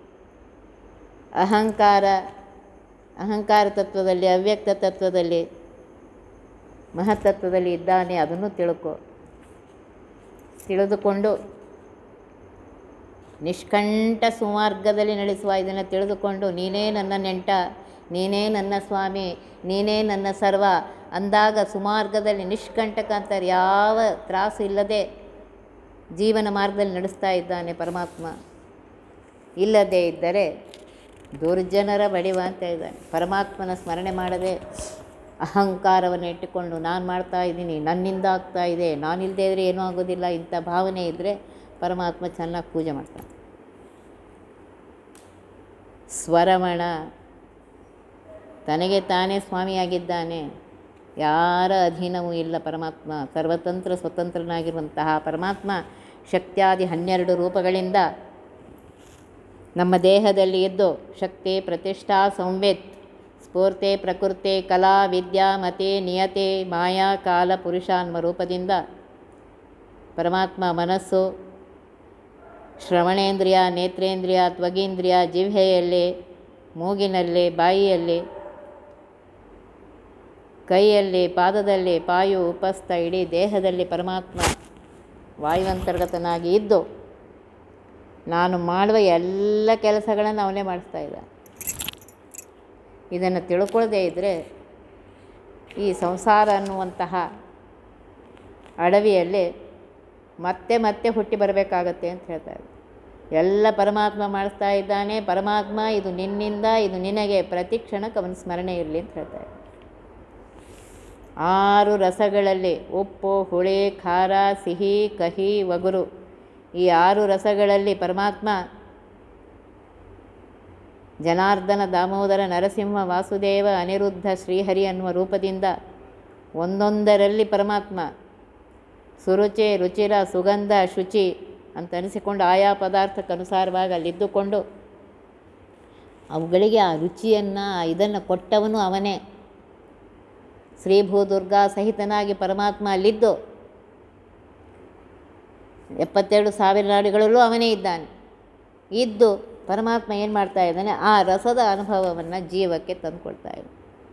[SPEAKER 1] ಅಹಂಕಾರ ಅಹಂಕಾರ ತತ್ವದಲ್ಲಿ ಅವ್ಯಕ್ತ ತತ್ವದಲ್ಲಿ ಮಹತ್ತತ್ವದಲ್ಲಿ ಇದ್ದಾನೆ ಅದನ್ನು ತಿಳ್ಕೊ ತಿಳಿದುಕೊಂಡು ನಿಷ್ಕಂಠ ಸುಮಾರ್ಗದಲ್ಲಿ ನಡೆಸುವ ಇದನ್ನು ತಿಳಿದುಕೊಂಡು ನೀನೇ ನನ್ನ ನೆಂಟ ನೀನೇ ನನ್ನ ಸ್ವಾಮಿ ನೀನೇ ನನ್ನ ಸರ್ವ ಅಂದಾಗ ಸುಮಾರ್ಗದಲ್ಲಿ ನಿಷ್ಕಂಟಕ ಅಂತಾರೆ ಯಾವ ತ್ರಾಸು ಇಲ್ಲದೆ ಜೀವನ ಮಾರ್ಗದಲ್ಲಿ ನಡೆಸ್ತಾ ಇದ್ದಾನೆ ಪರಮಾತ್ಮ ಇಲ್ಲದೇ ಇದ್ದರೆ ದುರ್ಜನರ ಬಡಿವ ಅಂತ ಇದ್ದಾನೆ ಪರಮಾತ್ಮನ ಸ್ಮರಣೆ ಮಾಡದೆ ಅಹಂಕಾರವನ್ನು ಇಟ್ಟುಕೊಂಡು ನಾನು ಮಾಡ್ತಾ ಇದ್ದೀನಿ ನನ್ನಿಂದ ಆಗ್ತಾ ಇದೆ ನಾನಿಲ್ಲದೆ ಇದ್ದರೆ ಏನೂ ಆಗೋದಿಲ್ಲ ಇಂಥ ಭಾವನೆ ಇದ್ದರೆ ಪರಮಾತ್ಮ ಚೆನ್ನಾಗಿ ಪೂಜೆ ಮಾಡ್ತಾನೆ ಸ್ವರಮಣ ತನಗೆ ತಾನೇ ಸ್ವಾಮಿಯಾಗಿದ್ದಾನೆ ಯಾರ ಅಧೀನವೂ ಇಲ್ಲ ಪರಮಾತ್ಮ ಸರ್ವತಂತ್ರ ಸ್ವತಂತ್ರನಾಗಿರುವಂತಹ ಪರಮಾತ್ಮ ಶಕ್ತಿಯಾದಿ ಹನ್ನೆರಡು ರೂಪಗಳಿಂದ ನಮ್ಮ ದೇಹದಲ್ಲಿ ಇದ್ದು ಶಕ್ತಿ ಪ್ರತಿಷ್ಠಾ ಸಂವೇತ್ ಸ್ಫೂರ್ತೆ ಪ್ರಕೃತಿ ಕಲಾ ವಿದ್ಯಾ ಮತೆ ನಿಯತೆ ಮಾಯಾ ಕಾಲ ಪುರುಷಾನ್ಮ ರೂಪದಿಂದ ಪರಮಾತ್ಮ ಮನಸ್ಸು ಶ್ರವಣೇಂದ್ರಿಯ ನೇತ್ರೇಂದ್ರಿಯ ತ್ವಗೀಂದ್ರಿಯ ಜಿಹ್ವೆಯಲ್ಲಿ ಮೂಗಿನಲ್ಲಿ ಬಾಯಿಯಲ್ಲಿ ಕೈಯಲ್ಲಿ ಪಾದದಲ್ಲಿ ಪಾಯು ಉಪಸ್ಥ ಇಡೀ ದೇಹದಲ್ಲಿ ಪರಮಾತ್ಮ ವಾಯುವಂತರ್ಗತನಾಗಿ ಇದ್ದು ನಾನು ಮಾಡುವ ಎಲ್ಲ ಕೆಲಸಗಳನ್ನು ಅವನೇ ಮಾಡಿಸ್ತಾ ಇದ್ದ ಇದನ್ನು ತಿಳ್ಕೊಳ್ಳದೇ ಇದ್ದರೆ ಈ ಸಂಸಾರ ಅನ್ನುವಂತಹ ಅಡವಿಯಲ್ಲಿ ಮತ್ತೆ ಮತ್ತೆ ಹುಟ್ಟಿ ಬರಬೇಕಾಗತ್ತೆ ಅಂತ ಹೇಳ್ತಾರೆ ಎಲ್ಲ ಪರಮಾತ್ಮ ಮಾಡಿಸ್ತಾ ಇದ್ದಾನೆ ಪರಮಾತ್ಮ ಇದು ನಿನ್ನಿಂದ ಇದು ನಿನಗೆ ಪ್ರತಿ ಕ್ಷಣಕ್ಕೆ ಅವನ ಸ್ಮರಣೆ ಇರಲಿ ಅಂತ ಹೇಳ್ತಾರೆ ಆರು ರಸಗಳಲ್ಲಿ ಉಪ್ಪು ಹುಳಿ ಖಾರ ಸಿಹಿ ಕಹಿ ಒಗುರು ಈ ಆರು ರಸಗಳಲ್ಲಿ ಪರಮಾತ್ಮ ಜನಾರ್ದನ ದಾಮೋದರ ನರಸಿಂಹ ವಾಸುದೇವ ಅನಿರುದ್ಧ ಶ್ರೀಹರಿ ಅನ್ನುವ ರೂಪದಿಂದ ಒಂದೊಂದರಲ್ಲಿ ಪರಮಾತ್ಮ ಸುರುಚಿ ರುಚಿರ ಸುಗಂಧ ಶುಚಿ ಅಂತ ಅನಿಸಿಕೊಂಡು ಆಯಾ ಪದಾರ್ಥಕ್ಕನುಸಾರವಾಗಿ ಅಲ್ಲಿದ್ದುಕೊಂಡು ಅವುಗಳಿಗೆ ಆ ರುಚಿಯನ್ನು ಇದನ್ನು ಕೊಟ್ಟವನು ಅವನೇ ಶ್ರೀ ಭೂದುರ್ಗಾ ಸಹಿತನಾಗಿ ಪರಮಾತ್ಮ ಅಲ್ಲಿದ್ದು ಎಪ್ಪತ್ತೆರಡು ಸಾವಿರ ನಾಡಿಗಳಲ್ಲೂ ಅವನೇ ಇದ್ದಾನೆ ಇದ್ದು ಪರಮಾತ್ಮ ಏನು ಮಾಡ್ತಾ ಇದ್ದಾನೆ ಆ ರಸದ ಅನುಭವವನ್ನು ಜೀವಕ್ಕೆ ತಂದುಕೊಡ್ತಾ ಇದ್ದಾನೆ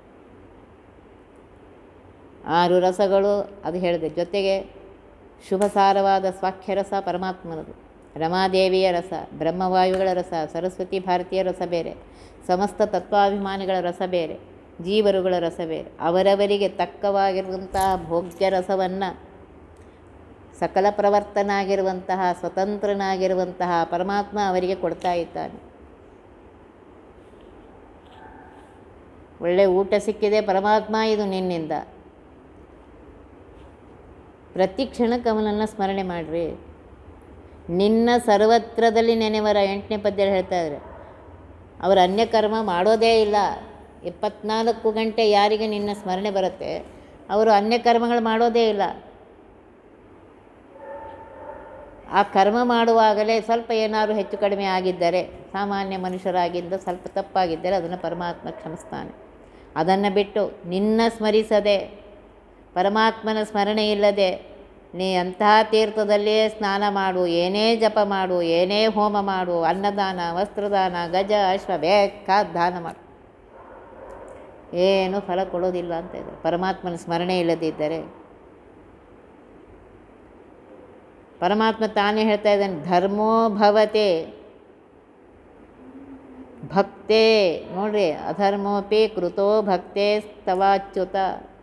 [SPEAKER 1] ಆರು ರಸಗಳು ಅದು ಹೇಳಿದೆ ಜೊತೆಗೆ ಶುಭಸಾರವಾದ ಸ್ವಾಖ್ಯರಸ ಪರಮಾತ್ಮನದು ರಮಾದೇವಿಯ ರಸ ಬ್ರಹ್ಮವಾಯುಗಳ ರಸ ಸರಸ್ವತಿ ಭಾರತೀಯ ರಸ ಬೇರೆ ಸಮಸ್ತ ತತ್ವಾಭಿಮಾನಿಗಳ ರಸ ಬೇರೆ ಜೀವರುಗಳ ರಸ ಬೇರೆ ಅವರವರಿಗೆ ತಕ್ಕವಾಗಿರುವಂತಹ ಭೋಗ್ಯ ರಸವನ್ನು ಸಕಲ ಪ್ರವರ್ತನಾಗಿರುವಂತಹ ಸ್ವತಂತ್ರನಾಗಿರುವಂತಹ ಪರಮಾತ್ಮ ಅವರಿಗೆ ಕೊಡ್ತಾ ಇದ್ದಾನೆ ಒಳ್ಳೆ ಊಟ ಸಿಕ್ಕಿದೆ ಪರಮಾತ್ಮ ಇದು ನಿನ್ನಿಂದ ಪ್ರತಿ ಕ್ಷಣಕ್ಕೆ ಅವನನ್ನು ಸ್ಮರಣೆ ಮಾಡಿರಿ ನಿನ್ನ ಸರ್ವತ್ರದಲ್ಲಿ ನೆನೆವರ ಎಂಟನೇ ಪದ್ಯ ಹೇಳ್ತಾ ಇದ್ದಾರೆ ಅವರು ಅನ್ಯಕರ್ಮ ಮಾಡೋದೇ ಇಲ್ಲ ಇಪ್ಪತ್ನಾಲ್ಕು ಗಂಟೆ ಯಾರಿಗೆ ನಿನ್ನ ಸ್ಮರಣೆ ಬರುತ್ತೆ ಅವರು ಅನ್ಯಕರ್ಮಗಳು ಮಾಡೋದೇ ಇಲ್ಲ ಆ ಕರ್ಮ ಮಾಡುವಾಗಲೇ ಸ್ವಲ್ಪ ಏನಾದರೂ ಹೆಚ್ಚು ಕಡಿಮೆ ಆಗಿದ್ದರೆ ಸಾಮಾನ್ಯ ಮನುಷ್ಯರಾಗಿದ್ದ ಸ್ವಲ್ಪ ತಪ್ಪಾಗಿದ್ದರೆ ಅದನ್ನು ಪರಮಾತ್ಮ ಕ್ಷಮಿಸ್ತಾನೆ ಅದನ್ನು ಬಿಟ್ಟು ನಿನ್ನ ಸ್ಮರಿಸದೆ ಪರಮಾತ್ಮನ ಸ್ಮರಣೆ ಇಲ್ಲದೆ ನೀ ಅಂತಹ ತೀರ್ಥದಲ್ಲಿಯೇ ಸ್ನಾನ ಮಾಡು ಏನೇ ಜಪ ಮಾಡು ಏನೇ ಹೋಮ ಮಾಡು ಅನ್ನದಾನ ವಸ್ತ್ರದಾನ ಗಜ ಅಶ್ವ ಬೇಕಾದ ದಾನ ಮಾಡು ಏನು ಫಲ ಕೊಡೋದಿಲ್ಲ ಅಂತ ಇದೆ ಪರಮಾತ್ಮನ ಸ್ಮರಣೆ ಇಲ್ಲದಿದ್ದರೆ ಪರಮಾತ್ಮ ತಾನೇ ಹೇಳ್ತಾ ಇದ್ದಾನೆ ಧರ್ಮೋ ಭವತೆ ಭಕ್ತೇ ನೋಡ್ರಿ ಅಧರ್ಮೋಪಿ ಕೃತೋ ಭಕ್ತೇ ಸ್ತವಾಚ್ಯುತ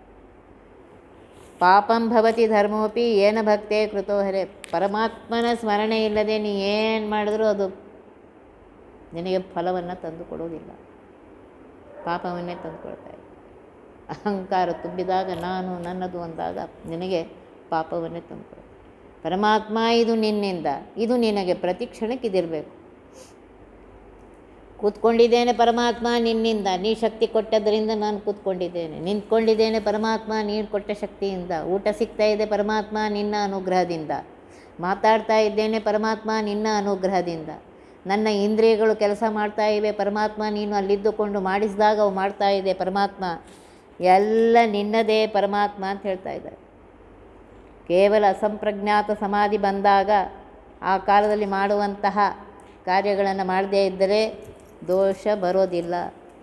[SPEAKER 1] ಪಾಪಂ ಭವತಿ ಧರ್ಮೋಪಿ ಏನ ಭಕ್ತೇ ಕೃತೋ ಹರೇ ಪರಮಾತ್ಮನ ಸ್ಮರಣೆ ಇಲ್ಲದೆ ನೀ ಏನು ಮಾಡಿದ್ರೂ ಅದು ನಿನಗೆ ಫಲವನ್ನು ತಂದು ಕೊಡುವುದಿಲ್ಲ ಪಾಪವನ್ನೇ ತಂದು ಕೊಡ್ತಾ ಇದೆ ಅಹಂಕಾರ ತುಂಬಿದಾಗ ನಾನು ನನ್ನದು ಅಂದಾಗ ನಿನಗೆ ಪಾಪವನ್ನೇ ತಂದು ಕೊಡುತ್ತೆ ಪರಮಾತ್ಮ ಇದು ನಿನ್ನಿಂದ ಇದು ನಿನಗೆ ಪ್ರತಿ ಕ್ಷಣಕ್ಕೆ ಇದಿರಬೇಕು ಕೂತ್ಕೊಂಡಿದ್ದೇನೆ ಪರಮಾತ್ಮ ನಿನ್ನಿಂದ ನೀ ಶಕ್ತಿ ಕೊಟ್ಟದ್ರಿಂದ ನಾನು ಕೂತ್ಕೊಂಡಿದ್ದೇನೆ ನಿಂತ್ಕೊಂಡಿದ್ದೇನೆ ಪರಮಾತ್ಮ ನೀನು ಕೊಟ್ಟ ಶಕ್ತಿಯಿಂದ ಊಟ ಸಿಗ್ತಾ ಇದೆ ಪರಮಾತ್ಮ ನಿನ್ನ ಅನುಗ್ರಹದಿಂದ ಮಾತಾಡ್ತಾ ಇದ್ದೇನೆ ಪರಮಾತ್ಮ ನಿನ್ನ ಅನುಗ್ರಹದಿಂದ ನನ್ನ ಇಂದ್ರಿಯಗಳು ಕೆಲಸ ಮಾಡ್ತಾ ಇವೆ ಪರಮಾತ್ಮ ನೀನು ಅಲ್ಲಿದ್ದುಕೊಂಡು ಮಾಡಿಸಿದಾಗ ಅವು ಮಾಡ್ತಾ ಇದೆ ಪರಮಾತ್ಮ ಎಲ್ಲ ನಿನ್ನದೇ ಪರಮಾತ್ಮ ಅಂತ ಹೇಳ್ತಾ ಇದ್ದಾರೆ ಕೇವಲ ಅಸಂಪ್ರಜ್ಞಾತ ಸಮಾಧಿ ಬಂದಾಗ ಆ ಕಾಲದಲ್ಲಿ ಮಾಡುವಂತಹ ಕಾರ್ಯಗಳನ್ನು ಮಾಡದೇ ಇದ್ದರೆ ದೋಷ ಬರೋದಿಲ್ಲ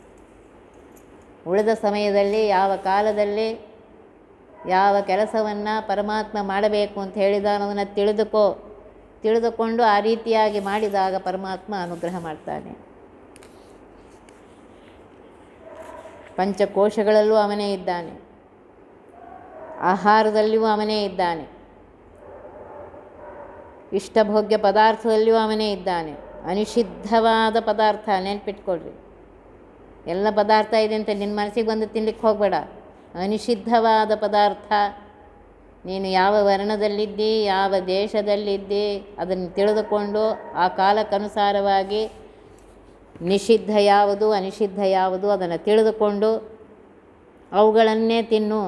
[SPEAKER 1] ಉಳಿದ ಸಮಯದಲ್ಲಿ ಯಾವ ಕಾಲದಲ್ಲಿ ಯಾವ ಕೆಲಸವನ್ನು ಪರಮಾತ್ಮ ಮಾಡಬೇಕು ಅಂತ ಹೇಳಿದಾನೋ ಅದನ್ನು ತಿಳಿದುಕೋ ತಿಳಿದುಕೊಂಡು ಆ ರೀತಿಯಾಗಿ ಮಾಡಿದಾಗ ಪರಮಾತ್ಮ ಅನುಗ್ರಹ ಮಾಡ್ತಾನೆ ಪಂಚಕೋಶಗಳಲ್ಲೂ ಅವನೇ ಇದ್ದಾನೆ ಆಹಾರದಲ್ಲಿಯೂ ಅವನೇ ಇದ್ದಾನೆ ಇಷ್ಟಭೋಗ್ಯ ಪದಾರ್ಥದಲ್ಲಿಯೂ ಅವನೇ ಇದ್ದಾನೆ ಅನಿಷಿದ್ಧವಾದ ಪದಾರ್ಥ ನೆನ್ಪಿಟ್ಕೊಳ್ರಿ ಎಲ್ಲ ಪದಾರ್ಥ ಇದೆ ಅಂತ ನಿನ್ನ ಮನಸ್ಸಿಗೆ ಬಂದು ತಿನ್ಲಿಕ್ಕೆ ಹೋಗಬೇಡ ಅನಿಷಿದ್ಧವಾದ ಪದಾರ್ಥ ನೀನು ಯಾವ ವರ್ಣದಲ್ಲಿದ್ದಿ ಯಾವ ದೇಶದಲ್ಲಿದ್ದಿ ಅದನ್ನು ತಿಳಿದುಕೊಂಡು ಆ ಕಾಲಕ್ಕನುಸಾರವಾಗಿ ನಿಷಿದ್ಧ ಯಾವುದು ಅನಿಷಿದ್ಧ ಯಾವುದು ಅದನ್ನು ತಿಳಿದುಕೊಂಡು ಅವುಗಳನ್ನೇ ತಿನ್ನು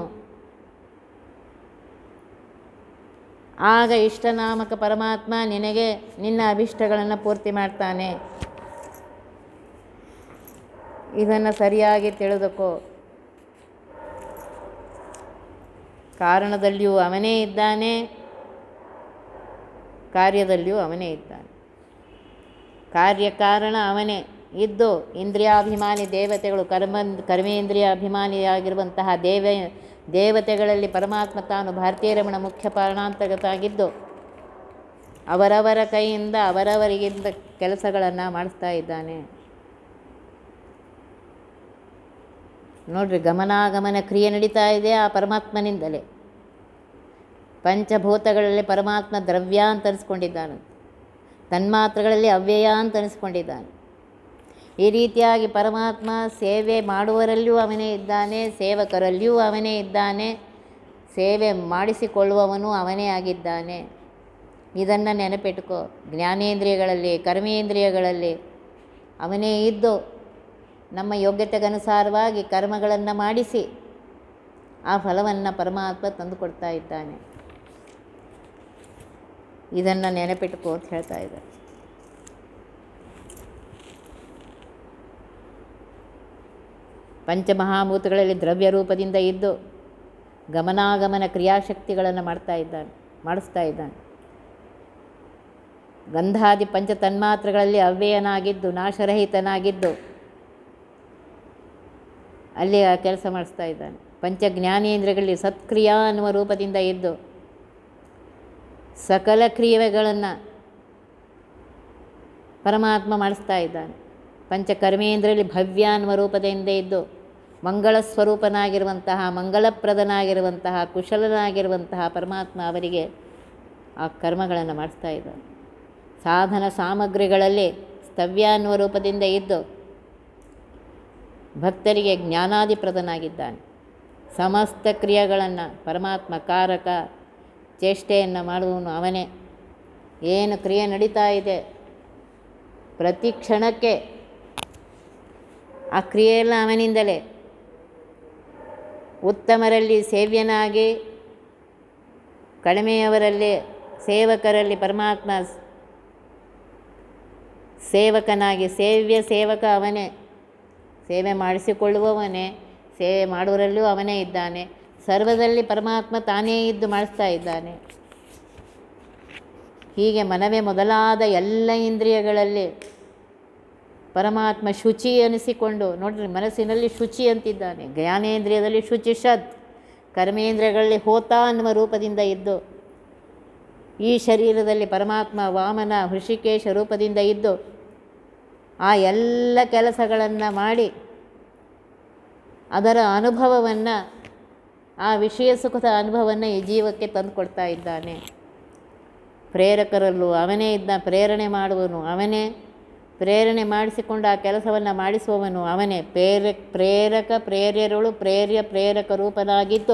[SPEAKER 1] ಆಗ ಇಷ್ಟನಾಮಕ ಪರಮಾತ್ಮ ನಿನಗೆ ನಿನ್ನ ಅಭಿಷ್ಟಗಳನ್ನು ಪೂರ್ತಿ ಮಾಡ್ತಾನೆ ಇದನ್ನು ಸರಿಯಾಗಿ ತಿಳಿದುಕೋ ಕಾರಣದಲ್ಲಿಯೂ ಅವನೇ ಇದ್ದಾನೆ ಕಾರ್ಯದಲ್ಲಿಯೂ ಅವನೇ ಇದ್ದಾನೆ ಕಾರ್ಯಕಾರಣ ಅವನೇ ಇದ್ದು ಇಂದ್ರಿಯಾಭಿಮಾನಿ ದೇವತೆಗಳು ಕರ್ಮ ಕರ್ಮೇಂದ್ರಿಯ ಅಭಿಮಾನಿಯಾಗಿರುವಂತಹ ದೇವ ದೇವತೆಗಳಲ್ಲಿ ಪರಮಾತ್ಮ ತಾನು ಭಾರತೀಯ ರಮಣ ಮುಖ್ಯ ಪ್ರಾಣಾಂತರ್ಗತಾಗಿದ್ದು ಅವರವರ ಕೈಯಿಂದ ಅವರವರಿಗಿಂದ ಕೆಲಸಗಳನ್ನು ಮಾಡಿಸ್ತಾ ಇದ್ದಾನೆ ನೋಡ್ರಿ ಗಮನಾಗಮನ ಕ್ರಿಯೆ ನಡೀತಾ ಇದೆ ಆ ಪರಮಾತ್ಮನಿಂದಲೇ ಪಂಚಭೂತಗಳಲ್ಲಿ ಪರಮಾತ್ಮ ದ್ರವ್ಯ ಅಂತ ಅನಿಸ್ಕೊಂಡಿದ್ದಾನೆ ತನ್ಮಾತ್ರಗಳಲ್ಲಿ ಅವ್ಯಯ ಅಂತ ಅನಿಸ್ಕೊಂಡಿದ್ದಾನೆ ಈ ರೀತಿಯಾಗಿ ಪರಮಾತ್ಮ ಸೇವೆ ಮಾಡುವರಲ್ಲಿಯೂ ಅವನೇ ಇದ್ದಾನೆ ಸೇವಕರಲ್ಲಿಯೂ ಅವನೇ ಇದ್ದಾನೆ ಸೇವೆ ಮಾಡಿಸಿಕೊಳ್ಳುವವನು ಅವನೇ ಆಗಿದ್ದಾನೆ ಇದನ್ನು ನೆನಪಿಟ್ಕೋ ಜ್ಞಾನೇಂದ್ರಿಯಗಳಲ್ಲಿ ಕರ್ಮೇಂದ್ರಿಯಗಳಲ್ಲಿ ಅವನೇ ಇದ್ದು ನಮ್ಮ ಯೋಗ್ಯತೆಗನುಸಾರವಾಗಿ ಕರ್ಮಗಳನ್ನು ಮಾಡಿಸಿ ಆ ಫಲವನ್ನು ಪರಮಾತ್ಮ ತಂದುಕೊಡ್ತಾ ಇದ್ದಾನೆ ಇದನ್ನು ನೆನಪಿಟ್ಕೋ ಅಂತ ಹೇಳ್ತಾ ಇದ್ದಾರೆ ಪಂಚಮಹಾಭೂತಗಳಲ್ಲಿ ದ್ರವ್ಯ ರೂಪದಿಂದ ಇದ್ದು ಗಮನಾಗಮನ ಕ್ರಿಯಾಶಕ್ತಿಗಳನ್ನು ಮಾಡ್ತಾ ಇದ್ದಾನೆ ಮಾಡಿಸ್ತಾ ಇದ್ದಾನೆ ಗಂಧಾದಿ ಪಂಚ ತನ್ಮಾತ್ರಗಳಲ್ಲಿ ಅವ್ಯಯನಾಗಿದ್ದು ನಾಶರಹಿತನಾಗಿದ್ದು ಅಲ್ಲಿ ಆ ಕೆಲಸ ಮಾಡಿಸ್ತಾ ಇದ್ದಾನೆ ಪಂಚ ಜ್ಞಾನೇಂದ್ರಗಳಲ್ಲಿ ಸತ್ಕ್ರಿಯಾ ಅನ್ನುವ ರೂಪದಿಂದ ಇದ್ದು ಸಕಲ ಕ್ರಿಯೆಗಳನ್ನು ಪರಮಾತ್ಮ ಮಾಡಿಸ್ತಾ ಇದ್ದಾನೆ ಪಂಚಕರ್ಮೇಂದ್ರಲ್ಲಿ ಭವ್ಯ ಅನ್ನುವ ರೂಪದಿಂದ ಇದ್ದು ಮಂಗಳ ಸ್ವರೂಪನಾಗಿರುವಂತಹ ಮಂಗಳಪ್ರದನಾಗಿರುವಂತಹ ಕುಶಲನಾಗಿರುವಂತಹ ಪರಮಾತ್ಮ ಅವರಿಗೆ ಆ ಕರ್ಮಗಳನ್ನು ಮಾಡಿಸ್ತಾ ಇದ್ದಾನೆ ಸಾಧನ ಸಾಮಗ್ರಿಗಳಲ್ಲಿ ಸ್ತವ್ಯ ಅನ್ನುವ ರೂಪದಿಂದ ಇದ್ದು ಭಕ್ತರಿಗೆ ಜ್ಞಾನಾದಿಪ್ರದನಾಗಿದ್ದಾನೆ ಸಮಸ್ತ ಕ್ರಿಯೆಗಳನ್ನು ಪರಮಾತ್ಮ ಕಾರಕ ಚೇಷ್ಟೆಯನ್ನು ಮಾಡುವವನು ಅವನೇ ಏನು ಕ್ರಿಯೆ ನಡೀತಾ ಇದೆ ಪ್ರತಿ ಕ್ಷಣಕ್ಕೆ ಆ ಕ್ರಿಯೆಯೆಲ್ಲ ಅವನಿಂದಲೇ ಉತ್ತಮರಲ್ಲಿ ಸೇವ್ಯನಾಗಿ ಕಡಿಮೆಯವರಲ್ಲಿ ಸೇವಕರಲ್ಲಿ ಪರಮಾತ್ಮ ಸೇವಕನಾಗಿ ಸೇವ್ಯ ಸೇವಕ ಅವನೇ ಸೇವೆ ಮಾಡಿಸಿಕೊಳ್ಳುವವನೇ ಸೇವೆ ಮಾಡುವರಲ್ಲೂ ಅವನೇ ಇದ್ದಾನೆ ಸರ್ವದಲ್ಲಿ ಪರಮಾತ್ಮ ತಾನೇ ಇದ್ದು ಮಾಡಿಸ್ತಾ ಇದ್ದಾನೆ ಹೀಗೆ ಮನವೇ ಮೊದಲಾದ ಎಲ್ಲ ಇಂದ್ರಿಯಗಳಲ್ಲಿ ಪರಮಾತ್ಮ ಶುಚಿ ಅನಿಸಿಕೊಂಡು ನೋಡ್ರಿ ಮನಸ್ಸಿನಲ್ಲಿ ಶುಚಿ ಅಂತಿದ್ದಾನೆ ಜ್ಞಾನೇಂದ್ರಿಯದಲ್ಲಿ ಶುಚಿ ಶತ್ ಕರ್ಮೇಂದ್ರಿಯಗಳಲ್ಲಿ ಹೋತ ಅನ್ನುವ ರೂಪದಿಂದ ಇದ್ದು ಈ ಶರೀರದಲ್ಲಿ ಪರಮಾತ್ಮ ವಾಮನ ಹೃಷಿಕೇಶ ರೂಪದಿಂದ ಇದ್ದು ಆ ಎಲ್ಲ ಕೆಲಸಗಳನ್ನು ಮಾಡಿ ಅದರ ಅನುಭವವನ್ನು ಆ ವಿಷಯ ಸುಖದ ಅನುಭವವನ್ನು ಈ ಜೀವಕ್ಕೆ ತಂದು ಕೊಡ್ತಾ ಇದ್ದಾನೆ ಪ್ರೇರಕರಲ್ಲೂ ಅವನೇ ಇದ್ದ ಪ್ರೇರಣೆ ಮಾಡುವನು ಅವನೇ ಪ್ರೇರಣೆ ಮಾಡಿಸಿಕೊಂಡು ಆ ಕೆಲಸವನ್ನು ಮಾಡಿಸುವವನು ಅವನೇ ಪ್ರೇರ ಪ್ರೇರಕ ಪ್ರೇರ್ಯರುಳು ಪ್ರೇರ್ಯ ಪ್ರೇರಕ ರೂಪನಾಗಿದ್ದು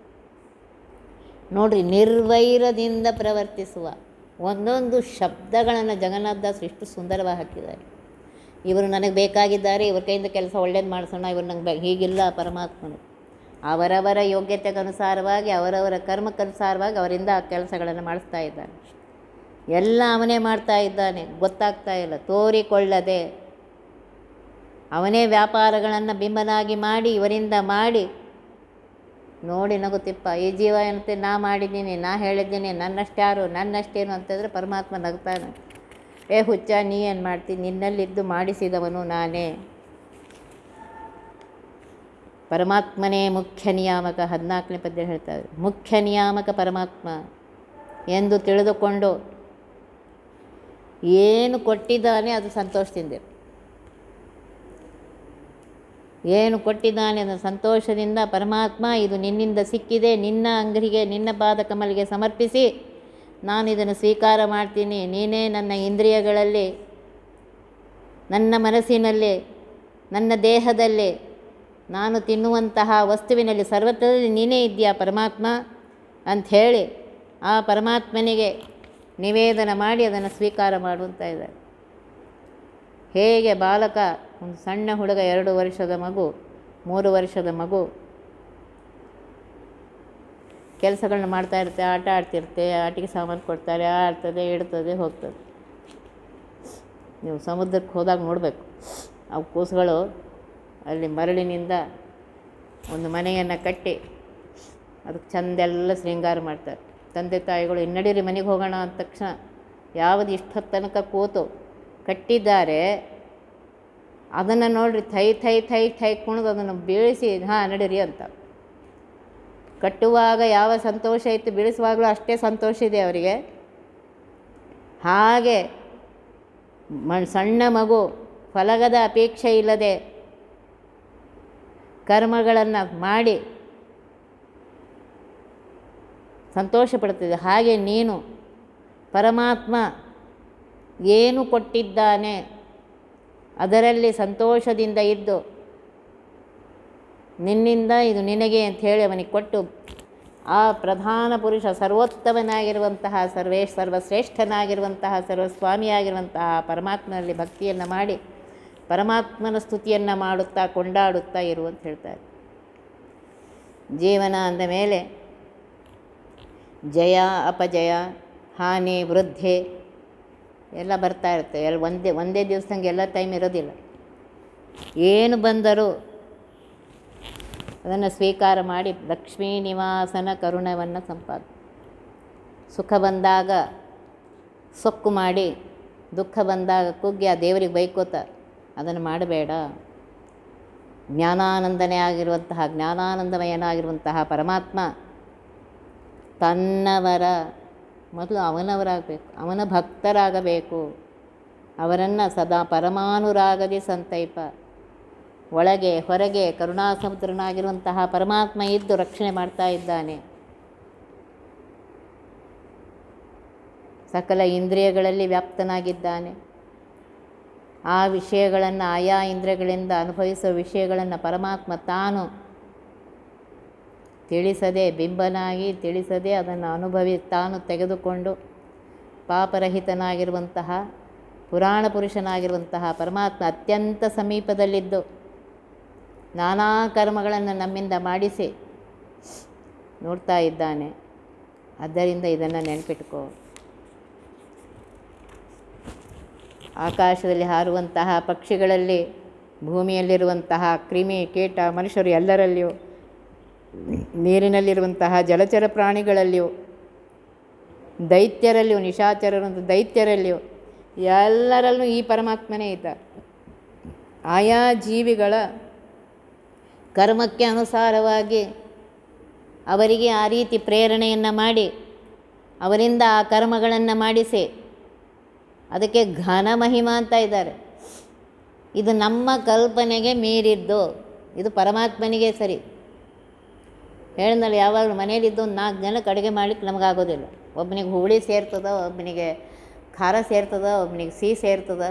[SPEAKER 1] ನೋಡ್ರಿ ನಿರ್ವೈರದಿಂದ ಪ್ರವರ್ತಿಸುವ ಒಂದೊಂದು ಶಬ್ದಗಳನ್ನು ಜಗನ್ನಾಥದಾಸರು ಎಷ್ಟು ಸುಂದರವಾಗಿ ಹಾಕಿದ್ದಾರೆ ಇವರು ನನಗೆ ಬೇಕಾಗಿದ್ದಾರೆ ಇವ್ರ ಕೈಯಿಂದ ಕೆಲಸ ಒಳ್ಳೇದು ಮಾಡಿಸೋಣ ಇವ್ರು ನಂಗೆ ಬೇ ಹೀಗಿಲ್ಲ ಪರಮಾತ್ಮನು ಅವರವರ ಯೋಗ್ಯತೆಗನುಸಾರವಾಗಿ ಅವರವರ ಕರ್ಮಕ್ಕನುಸಾರವಾಗಿ ಅವರಿಂದ ಆ ಕೆಲಸಗಳನ್ನು ಮಾಡಿಸ್ತಾ ಇದ್ದಾನೆ ಎಲ್ಲ ಅವನೇ ಮಾಡ್ತಾ ಇದ್ದಾನೆ ಗೊತ್ತಾಗ್ತಾ ಇಲ್ಲ ತೋರಿಕೊಳ್ಳದೆ ಅವನೇ ವ್ಯಾಪಾರಗಳನ್ನು ಬಿಂಬನಾಗಿ ಮಾಡಿ ಇವರಿಂದ ಮಾಡಿ ನೋಡಿ ನಗುತ್ತಿಪ್ಪ ಈ ಜೀವ ಏನಂತೆ ನಾ ಮಾಡಿದ್ದೀನಿ ನಾ ಹೇಳಿದ್ದೀನಿ ನನ್ನಷ್ಟ್ಯಾರು ನನ್ನಷ್ಟೇನು ಅಂತಂದರೆ ಪರಮಾತ್ಮ ನಗ್ತಾನೆ ಏ ಹುಚ್ಚ ನೀ ಏನು ಮಾಡ್ತೀನಿ ನಿನ್ನಲ್ಲಿದ್ದು ಮಾಡಿಸಿದವನು ನಾನೇ ಪರಮಾತ್ಮನೇ ಮುಖ್ಯ ನಿಯಾಮಕ ಹದಿನಾಲ್ಕನೇ ಪದ್ಯ ಹೇಳ್ತಾರೆ ಮುಖ್ಯ ನಿಯಾಮಕ ಪರಮಾತ್ಮ ಎಂದು ತಿಳಿದುಕೊಂಡು ಏನು ಕೊಟ್ಟಿದ್ದಾನೆ ಅದು ಸಂತೋಷದಿಂದ ಏನು ಕೊಟ್ಟಿದ್ದಾನೆ ಅದನ್ನು ಸಂತೋಷದಿಂದ ಪರಮಾತ್ಮ ಇದು ನಿನ್ನಿಂದ ಸಿಕ್ಕಿದೆ ನಿನ್ನ ಅಂಗಡಿಗೆ ನಿನ್ನ ಪಾದ ಕಮಲಿಗೆ ಸಮರ್ಪಿಸಿ ನಾನು ಇದನ್ನು ಸ್ವೀಕಾರ ಮಾಡ್ತೀನಿ ನೀನೇ ನನ್ನ ಇಂದ್ರಿಯಗಳಲ್ಲಿ ನನ್ನ ಮನಸ್ಸಿನಲ್ಲಿ ನನ್ನ ದೇಹದಲ್ಲಿ ನಾನು ತಿನ್ನುವಂತಹ ವಸ್ತುವಿನಲ್ಲಿ ಸರ್ವತ್ರದಲ್ಲಿ ನೀನೇ ಇದೆಯಾ ಪರಮಾತ್ಮ ಅಂಥೇಳಿ ಆ ಪರಮಾತ್ಮನಿಗೆ ನಿವೇದನ ಮಾಡಿ ಅದನ್ನು ಸ್ವೀಕಾರ ಮಾಡುವಂತ ಇದ್ದಾರೆ ಹೇಗೆ ಬಾಲಕ ಒಂದು ಸಣ್ಣ ಹುಡುಗ ಎರಡು ವರ್ಷದ ಮಗು ಮೂರು ವರ್ಷದ ಮಗು ಕೆಲಸಗಳನ್ನ ಮಾಡ್ತಾ ಇರುತ್ತೆ ಆಟ ಆಡ್ತಿರುತ್ತೆ ಆಟಿಕೆ ಸಾಮಾನು ಕೊಡ್ತಾರೆ ಆಡ್ತದೆ ಇಡ್ತದೆ ಹೋಗ್ತದೆ ನೀವು ಸಮುದ್ರಕ್ಕೆ ಹೋದಾಗ ನೋಡಬೇಕು ಆ ಕೂಸುಗಳು ಅಲ್ಲಿ ಮರಳಿನಿಂದ ಒಂದು ಮನೆಯನ್ನು ಕಟ್ಟಿ ಅದಕ್ಕೆ ಚಂದೆಲ್ಲ ಶೃಂಗಾರ ಮಾಡ್ತಾರೆ ತಂದೆ ತಾಯಿಗಳು ಇನ್ನಡೀರಿ ಮನೆಗೆ ಹೋಗೋಣ ಅಂದ ತಕ್ಷಣ ಯಾವುದು ಇಷ್ಟೊತ್ತು ತನಕ ಕೂತು ಕಟ್ಟಿದ್ದಾರೆ ಅದನ್ನು ನೋಡ್ರಿ ಥೈ ಥೈ ಥೈ ಥೈ ಕುಣಿದು ಅದನ್ನು ಬೀಳಿಸಿ ಹಾಂ ನಡೀರಿ ಅಂತ ಕಟ್ಟುವಾಗ ಯಾವ ಸಂತೋಷ ಇತ್ತು ಬೀಳಿಸುವಾಗಲೂ ಅಷ್ಟೇ ಸಂತೋಷ ಇದೆ ಅವರಿಗೆ ಹಾಗೆ ಮ ಸಣ್ಣ ಮಗು ಫಲಗದ ಅಪೇಕ್ಷೆ ಇಲ್ಲದೆ ಕರ್ಮಗಳನ್ನು ಮಾಡಿ ಸಂತೋಷ ಪಡ್ತಿದೆ ಹಾಗೆ ನೀನು ಪರಮಾತ್ಮ ಏನು ಕೊಟ್ಟಿದ್ದಾನೆ ಅದರಲ್ಲಿ ಸಂತೋಷದಿಂದ ಇದ್ದು ನಿನ್ನಿಂದ ಇದು ನಿನಗೆ ಅಂತ ಹೇಳಿ ಅವನಿಗೆ ಕೊಟ್ಟು ಆ ಪ್ರಧಾನ ಪುರುಷ ಸರ್ವೋತ್ತಮನಾಗಿರುವಂತಹ ಸರ್ವೇ ಸರ್ವಶ್ರೇಷ್ಠನಾಗಿರುವಂತಹ ಸರ್ವಸ್ವಾಮಿಯಾಗಿರುವಂತಹ ಪರಮಾತ್ಮನಲ್ಲಿ ಭಕ್ತಿಯನ್ನು ಮಾಡಿ ಪರಮಾತ್ಮನ ಸ್ತುತಿಯನ್ನು ಮಾಡುತ್ತಾ ಕೊಂಡಾಡುತ್ತಾ ಇರು ಅಂತ ಹೇಳ್ತಾರೆ ಜೀವನ ಅಂದ ಮೇಲೆ ಜಯ ಅಪಜಯ ಹಾನಿ ವೃದ್ಧಿ ಎಲ್ಲ ಬರ್ತಾ ಇರುತ್ತೆ ಎಲ್ಲ ಒಂದೇ ಒಂದೇ ದಿವಸದಂಗೆ ಎಲ್ಲ ಟೈಮ್ ಇರೋದಿಲ್ಲ ಏನು ಬಂದರೂ ಅದನ್ನು ಸ್ವೀಕಾರ ಮಾಡಿ ಲಕ್ಷ್ಮೀ ನಿವಾಸನ ಕರುಣವನ್ನು ಸಂಪಾದ ಸುಖ ಬಂದಾಗ ಸೊಕ್ಕು ಮಾಡಿ ದುಃಖ ಬಂದಾಗ ಕುಗ್ಗಿ ಆ ದೇವರಿಗೆ ಬೈಕೋತ ಅದನ್ನು ಮಾಡಬೇಡ ಜ್ಞಾನಾನಂದನೇ ಆಗಿರುವಂತಹ ಜ್ಞಾನಾನಂದಮಯನಾಗಿರುವಂತಹ ಪರಮಾತ್ಮ ತನ್ನವರ ಮೊದಲು ಅವನವರಾಗಬೇಕು ಅವನ ಭಕ್ತರಾಗಬೇಕು ಅವರನ್ನು ಸದಾ ಪರಮಾನುರಾಗದಿ ಸಂತೈಪ ಒಳಗೆ ಹೊರಗೆ ಕರುಣಾಸಮುದ್ರನಾಗಿರುವಂತಹ ಪರಮಾತ್ಮ ಇದ್ದು ರಕ್ಷಣೆ ಮಾಡ್ತಾ ಇದ್ದಾನೆ ಸಕಲ ಇಂದ್ರಿಯಗಳಲ್ಲಿ ವ್ಯಾಪ್ತನಾಗಿದ್ದಾನೆ ಆ ವಿಷಯಗಳನ್ನು ಆಯಾ ಇಂದ್ರಿಯಗಳಿಂದ ಅನುಭವಿಸುವ ವಿಷಯಗಳನ್ನು ಪರಮಾತ್ಮ ತಾನು ತಿಳಿಸದೆ ಬಿಂಬನಾಗಿ ತಿಳಿಸದೆ ಅದನ್ನು ಅನುಭವಿ ತಾನು ತೆಗೆದುಕೊಂಡು ಪಾಪರಹಿತನಾಗಿರುವಂತಹ ಪುರಾಣ ಪುರುಷನಾಗಿರುವಂತಹ ಪರಮಾತ್ಮ ಅತ್ಯಂತ ಸಮೀಪದಲ್ಲಿದ್ದು ನಾನಾ ಕರ್ಮಗಳನ್ನು ನಮ್ಮಿಂದ ಮಾಡಿಸಿ ನೋಡ್ತಾ ಇದ್ದಾನೆ ಆದ್ದರಿಂದ ಇದನ್ನು ನೆನಪಿಟ್ಕೋ ಆಕಾಶದಲ್ಲಿ ಹಾರುವಂತಹ ಪಕ್ಷಿಗಳಲ್ಲಿ ಭೂಮಿಯಲ್ಲಿರುವಂತಹ ಕ್ರಿಮಿ ಕೀಟ ಮನುಷ್ಯರು ಎಲ್ಲರಲ್ಲಿಯೂ ನೀರಿನಲ್ಲಿರುವಂತಹ ಜಲಚರ ಪ್ರಾಣಿಗಳಲ್ಲಿಯೂ ದೈತ್ಯರಲ್ಲಿಯೂ ನಿಶಾಚರರಂತ ದೈತ್ಯರಲ್ಲಿಯೂ ಎಲ್ಲರಲ್ಲೂ ಈ ಪರಮಾತ್ಮನೇ ಇದ್ದ ಆಯಾ ಜೀವಿಗಳ ಕರ್ಮಕ್ಕೆ ಅನುಸಾರವಾಗಿ ಅವರಿಗೆ ಆ ರೀತಿ ಪ್ರೇರಣೆಯನ್ನು ಮಾಡಿ ಅವರಿಂದ ಆ ಕರ್ಮಗಳನ್ನು ಮಾಡಿಸಿ ಅದಕ್ಕೆ ಘನ ಮಹಿಮಾ ಅಂತ ಇದ್ದಾರೆ ಇದು ನಮ್ಮ ಕಲ್ಪನೆಗೆ ಮೀರಿದ್ದು ಇದು ಪರಮಾತ್ಮನಿಗೆ ಸರಿ ಹೇಳಿದ್ನಲ್ಲ ಯಾವಾಗಲೂ ಮನೇಲಿದ್ದು ಒಂದು ನಾಲ್ಕು ಜನಕ್ಕೆ ಅಡುಗೆ ಮಾಡ್ಲಿಕ್ಕೆ ನಮಗಾಗೋದಿಲ್ಲ ಒಬ್ಬನಿಗೆ ಹುಳಿ ಸೇರ್ತದ ಒಬ್ಬನಿಗೆ ಖಾರ ಸೇರ್ತದ ಒಬ್ಬನಿಗೆ ಸಿಹಿ ಸೇರ್ತದ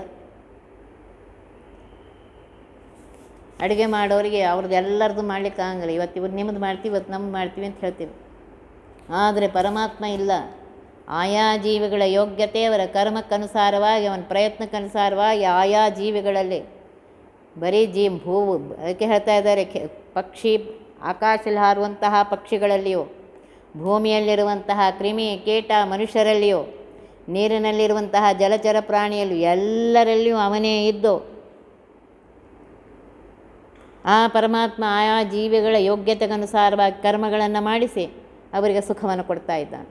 [SPEAKER 1] ಅಡುಗೆ ಮಾಡೋರಿಗೆ ಅವ್ರದ್ದು ಎಲ್ಲರದ್ದು ಮಾಡ್ಲಿಕ್ಕೆ ಆಗಂಗಿಲ್ಲ ಇವತ್ತು ಇವತ್ತು ನಿಮ್ಮದು ಮಾಡ್ತೀವಿ ಇವತ್ತು ನಮ್ದು ಮಾಡ್ತೀವಿ ಅಂತ ಹೇಳ್ತೀವಿ ಆದರೆ ಪರಮಾತ್ಮ ಇಲ್ಲ ಆಯಾ ಜೀವಿಗಳ ಯೋಗ್ಯತೆ ಅವರ ಕರ್ಮಕ್ಕನುಸಾರವಾಗಿ ಅವನ ಪ್ರಯತ್ನಕ್ಕನುಸಾರವಾಗಿ ಆಯಾ ಜೀವಿಗಳಲ್ಲಿ ಬರೀ ಜೀ ಭೂ ಅದಕ್ಕೆ ಹೇಳ್ತಾ ಇದ್ದಾರೆ ಖೆ ಪಕ್ಷಿ ಆಕಾಶದಲ್ಲಿ ಹಾರುವಂತಹ ಪಕ್ಷಿಗಳಲ್ಲಿಯೂ ಭೂಮಿಯಲ್ಲಿರುವಂತಹ ಕ್ರಿಮಿ ಕೀಟ ಮನುಷ್ಯರಲ್ಲಿಯೂ ನೀರಿನಲ್ಲಿರುವಂತಹ ಜಲಚರ ಪ್ರಾಣಿಯಲ್ಲೂ ಎಲ್ಲರಲ್ಲಿಯೂ ಅವನೇ ಇದ್ದು ಆ ಪರಮಾತ್ಮ ಆಯಾ ಜೀವಿಗಳ ಯೋಗ್ಯತೆಗನುಸಾರವಾಗಿ ಕರ್ಮಗಳನ್ನು ಮಾಡಿಸಿ ಅವರಿಗೆ ಸುಖವನ್ನು ಕೊಡ್ತಾ ಇದ್ದಾನೆ